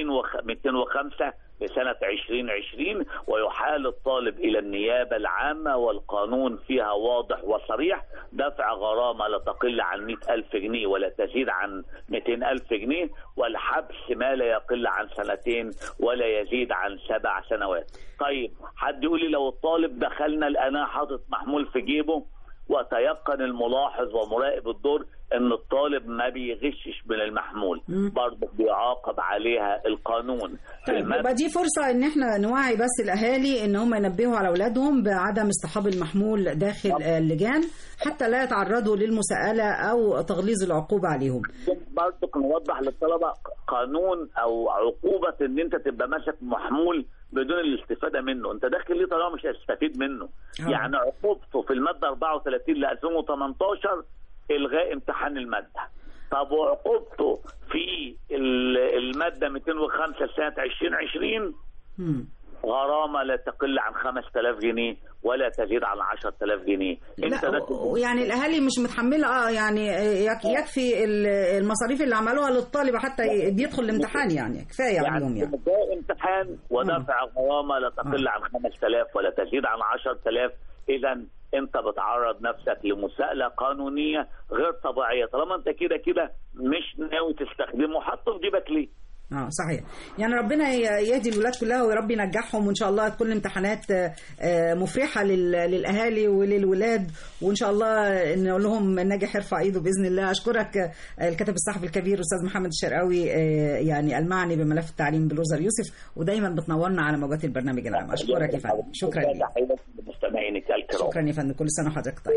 2205 لسنة 2020 ويحال الطالب إلى النيابة العامة والقانون فيها واضح وصريح دفع غرامة لا تقل عن 100 ألف جنيه ولا تزيد عن 200 ألف جنيه والحبس ما لا يقل عن سنتين ولا يزيد عن سبع سنوات طيب حد يقول لي لو الطالب دخلنا لقناه حاطط محمول في جيبه وتيقن الملاحظ ومراقب الدور ان الطالب ما بيغشش من المحمول برضه بيعاقب عليها القانون طيب يبقى دي فرصة ان احنا نوعي بس الاهالي ان هم ينبهوا على اولادهم بعدم اصطحاب المحمول داخل اللجان حتى لا يتعرضوا للمساءلة او تغليظ العقوبة عليهم برضه نوضح للطلبه قانون او عقوبه ان انت تبقى ماسك محمول بدون الاستفاده منه انت داخل ليه طالما مش هتستفيد منه آه. يعني عقوبته في الماده 34 ل 2018 الغاء امتحان الماده طب وعقوبته في ال- الماده 205 سنه 2020 مم. غرامه لا تقل عن 5000 جنيه ولا تزيد عن 10000 جنيه انت لا داخل و- يعني الاهالي مش متحمله اه يعني يك- يكفي ال- المصاريف اللي عملوها للطالب حتى بيدخل الامتحان يعني كفايه عليهم يعني ده امتحان ودفع غرامه لا تقل عن 5000 ولا تزيد عن 10000 اذا انت بتعرض نفسك لمساءله قانونيه غير طبيعيه طالما انت كده كده مش ناوي تستخدمه حطه في جيبك ليه؟ اه صحيح يعني ربنا ي- يهدي الولاد كلها ويرب ينجحهم وان شاء الله تكون الامتحانات آه، آه، مفرحه لل- للاهالي وللولاد وان شاء الله نقول لهم الناجح يرفع ايده باذن الله اشكرك آه، الكاتب الصحفي الكبير استاذ محمد الشرقاوي آه، يعني المعني بملف التعليم بلوزر يوسف ودايما بتنورنا على موجات البرنامج العام اشكرك يا فندم شكرا لك تحياتي لمستمعينك الكرام شكرا يا فندم كل سنه وحضرتك طيب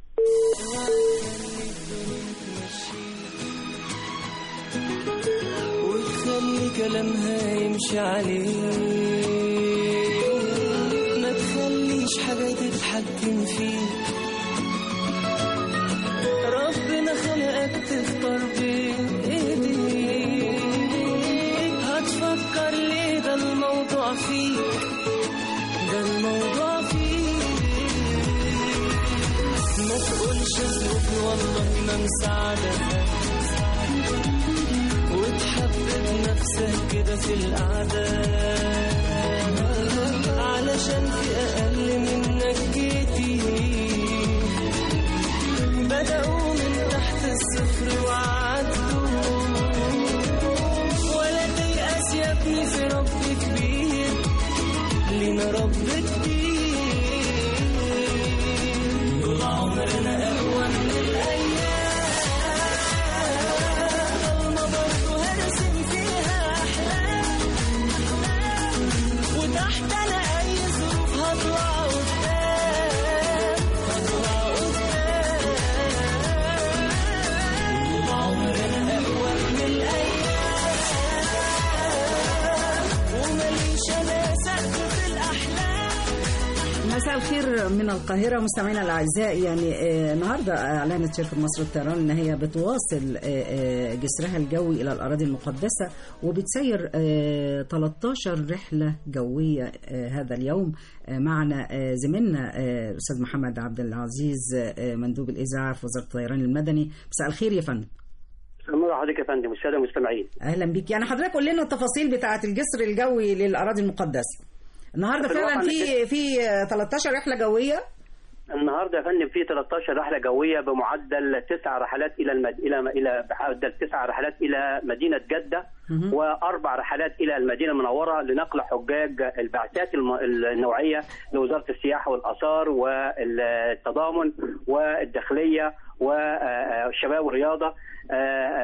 وتخلي كلامها يمشي عليه ما تخليش حاجة تتحكم فيك ربنا خلقك تختار بين ايديك هتفكر ليه ده الموضوع فيك ده الموضوع فيك ما تقولش ظروفي والله ما مساعدك وتحبب نفسك كده في القعدة علشان في أقل منك كتير بدأوا من تحت الصفر وعدوا ولا تيأس يا ابني في رب كبير لينا رب كبير طول عمرنا أقوى من الأيام ضلمة برضه هرسم فيها أحلام وتحت أنا أي ظروف هطلع قدام هطلع قدام طول عمرنا أقوى من الأيام ومليش أنا سقف في الأحلام مساء الخير من القاهرة مستمعينا الأعزاء يعني آه، النهاردة أعلنت شركة مصر للطيران إن هي بتواصل آه، آه، جسرها الجوي إلى الأراضي المقدسة وبتسير آه، 13 رحلة جوية آه، هذا اليوم آه، معنا آه، زميلنا آه، الأستاذ محمد عبد العزيز آه، مندوب الإذاعة في وزارة الطيران المدني مساء الخير يا فندم مرحبا حضرتك يا فندم والساده المستمعين أهلا بيك يعني حضرتك قول لنا التفاصيل بتاعة الجسر الجوي للأراضي المقدسة النهارده في فعلا الواقع في في آه، 13 رحلة جوية النهارده يا فندم في 13 رحله جويه بمعدل تسع رحلات الى المد... الى الى بمعدل تسع رحلات الى مدينه جده واربع رحلات الى المدينه المنوره لنقل حجاج البعثات الم... النوعيه لوزاره السياحه والاثار والتضامن والداخليه والشباب والرياضه آه،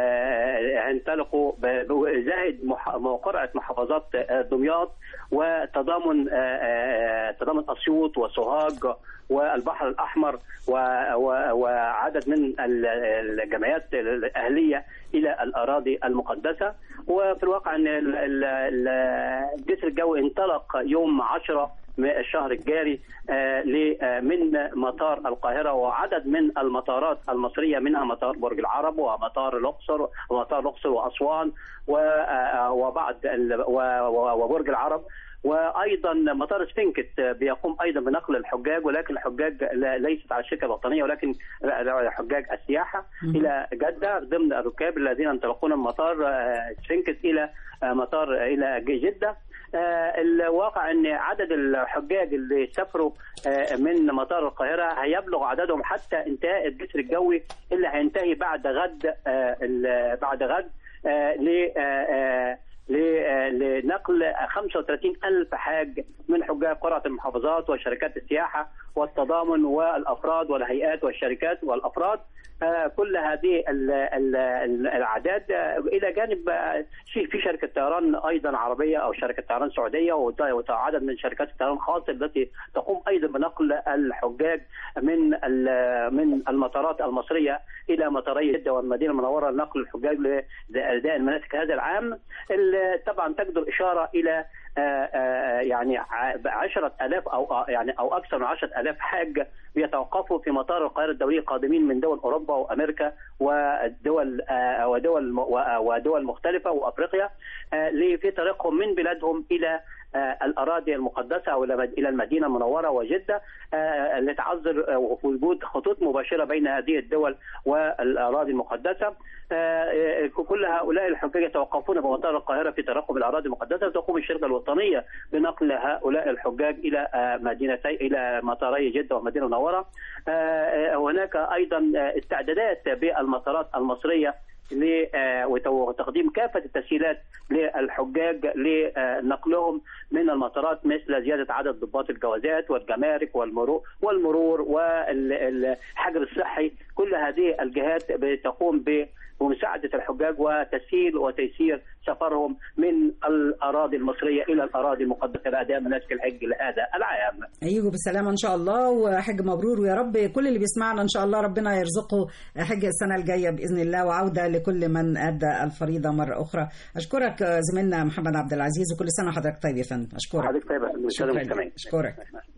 آه، هينطلقوا ب- ب- زائد مح- قرعه محافظات آه، دمياط وتضامن آه، آه، تضامن اسيوط وسوهاج والبحر الاحمر و- و- وعدد من ال- الجمعيات الاهليه الى الاراضي المقدسه وفي الواقع ان ال- ال- ال- الجسر الجوي انطلق يوم 10 من الشهر الجاري آه، ل- آه، من مطار القاهره وعدد من المطارات المصريه منها مطار برج العرب ومطار الاقصر ومطار الاقصر واسوان و- آه، وبعض ال- و- و- وبرج العرب وايضا مطار سفنكت بيقوم ايضا بنقل الحجاج ولكن الحجاج لا- ليست على الشركه الوطنيه ولكن حجاج السياحه الى جده ضمن الركاب الذين ينطلقون من مطار آه، سفنكت الى آه، مطار الى جده آه، الواقع ان عدد الحجاج اللي سافروا آه، من مطار القاهره هيبلغ عددهم حتى انتهاء الجسر الجوي اللي هينتهي بعد غد آه، ال- بعد غد آه، ل آه، آه، ل- آه، لنقل 35 ألف حاج من حجاج قرعة المحافظات وشركات السياحة والتضامن والأفراد والهيئات والشركات والأفراد آه، كل هذه ال- ال- ال- الأعداد آه، إلى جانب آه، في في شركة طيران أيضا عربية أو شركة طيران سعودية وت- وعدد من شركات الطيران الخاصة التي تقوم أيضا بنقل الحجاج من ال- من المطارات المصرية إلى مطاري جدة والمدينة المنورة لنقل الحجاج لأداء المناسك هذا العام ال- اللي طبعا تجدر اشاره الى آه، آه، يعني ع- عشرة ألاف أو آه، يعني أو أكثر من عشرة ألاف حاج بيتوقفوا في مطار القاهرة الدولية قادمين من دول أوروبا وأمريكا ودول آه، ودول م- و- ودول مختلفة وأفريقيا آه، ل- في طريقهم من بلادهم إلى آه، الأراضي المقدسة أو إلى مد- إلى المدينة المنورة وجدة آه، لتعذر آه، في وجود خطوط مباشرة بين هذه الدول والأراضي المقدسة آه، آه، كل هؤلاء الحجاج يتوقفون بمطار القاهرة في ترقب الأراضي المقدسة تقوم الشركة الوطنية بنقل هؤلاء الحجاج إلى آه، مدينتي إلى مطاري جدة والمدينة المنورة آه، آه، هناك أيضا آه، استعدادات بالمطارات المصرية ل- آه، وت- وتقديم كافة التسهيلات للحجاج لنقلهم من المطارات مثل زيادة عدد ضباط الجوازات والجمارك والمرور والمرور والحجر الصحي كل هذه الجهات بتقوم بمساعدة الحجاج وتسهيل وتيسير سفرهم من الأراضي المصرية إلى الأراضي المقدسة لأداء مناسك الحج لهذا العام يجوا بالسلامة إن شاء الله وحج مبرور ويا رب كل اللي بيسمعنا إن شاء الله ربنا يرزقه حج السنة الجاية بإذن الله وعودة لكل من أدى الفريضة مرة أخرى أشكرك زميلنا محمد عبد العزيز وكل سنة وحضرتك طيب يا فندم أشكرك حضرتك طيب يا فندم. شكرا مستمعين. لك. أشكرك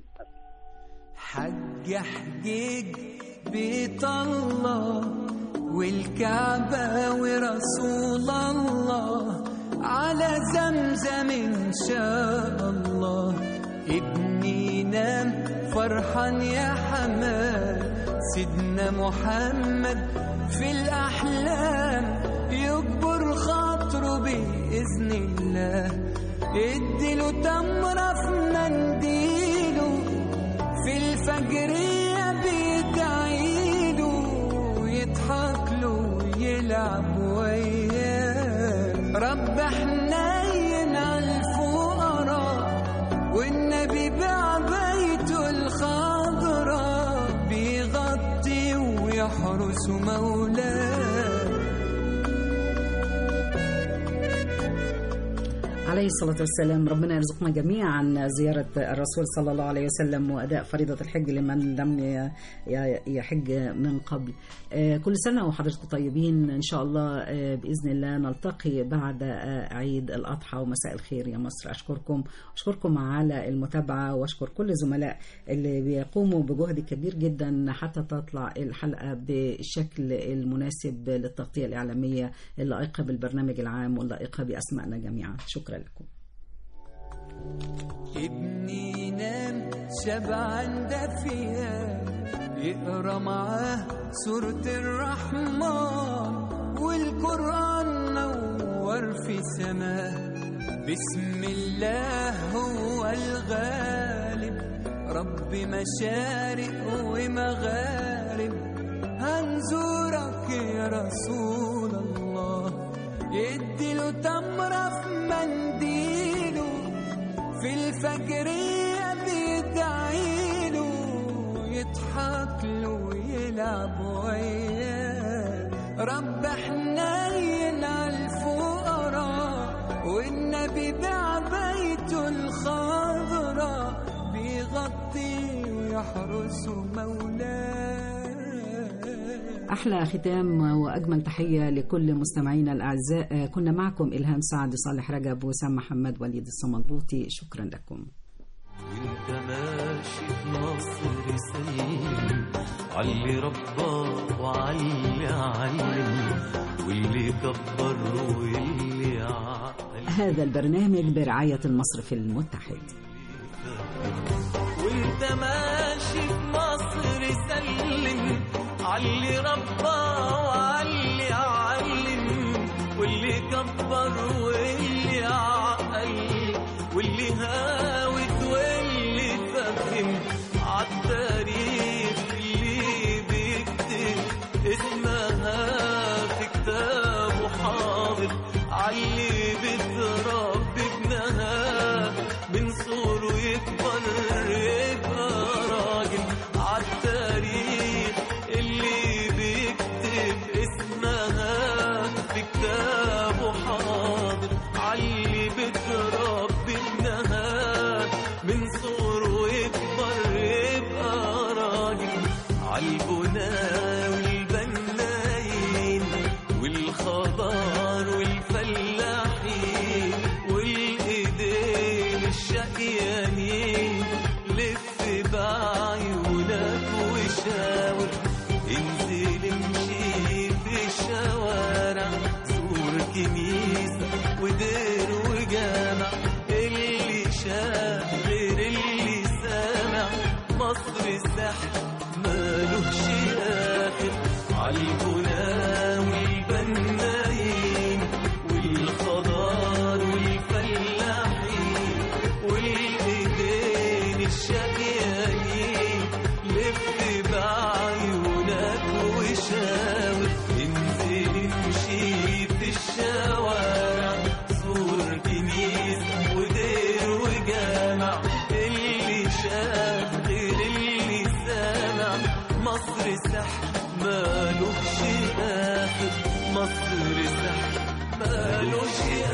حج حجيج بيت الله والكعبة ورسول الله على زمزم إن شاء الله ابني نام فرحان يا حماد سيدنا محمد في الأحلام يكبر خاطره بإذن الله اديله تمرة في منديله في الفجرية بيدعيله يضحك له ويلعب وياه رب حنين على الفقراء والنبي بعبيته الخضراء بيغطي ويحرس مولاه عليه الصلاة والسلام ربنا يرزقنا جميعا زيارة الرسول صلى الله عليه وسلم وأداء فريضة الحج لمن لم ي- ي- يحج من قبل آه، كل سنة وحضراتكم طيبين إن شاء الله آه، بإذن الله نلتقي بعد آه، عيد الأضحى ومساء الخير يا مصر أشكركم أشكركم على المتابعة وأشكر كل الزملاء اللي بيقوموا بجهد كبير جدا حتى تطلع الحلقة بالشكل المناسب للتغطية الإعلامية اللائقة بالبرنامج العام واللائقة بأسمائنا جميعا شكرا لكم ابني ينام شبعان دافيا يقرا معاه سورة الرحمن والقرآن نور في سماه بسم الله هو الغالب رب مشارق ومغارب هنزورك يا رسول الله يديله تمرة في منديله في الفجرية بيدعيله يضحك له ويلعب وياه رب حنين على الفقراء والنبي بعبيته الخضراء بيغطي ويحرس مولاه أحلى ختام وأجمل تحية لكل مستمعينا الأعزاء كنا معكم إلهام سعد صالح رجب وسام محمد وليد الصمدوطي شكرا لكم وانت ماشي في مصر سلم علي رباه وعلي علم واللي كبر واللي عقل هذا البرنامج برعاية المصرف المتحد وانت ماشي في مصر سلم علي رباه وعلي علم واللي كبر واللي عقل واللي هاوت واللي فهم عالتاريخ اللي بيكتب اسمها في كتابه حاضر علي بتربي ابنها من صغره يكبر يبقى راجل عالتاريخ اللي بيكتب اسمها في كتابه حاضر علي بتربي ابنها من صغره يكبر يبقى راجل عالبنا والبنايين والخضار والفلاحين سحر مالوش آخر عالبنا والبنايين والخضار والفلاحين والإيدين الشقيانين لف بعيونك وشاور انزل امشي في الشوارع زور كنيسة ودير وجامع اللي شاف غير اللي سامع مصر سحر مالوش آخر مصر سحر مالوش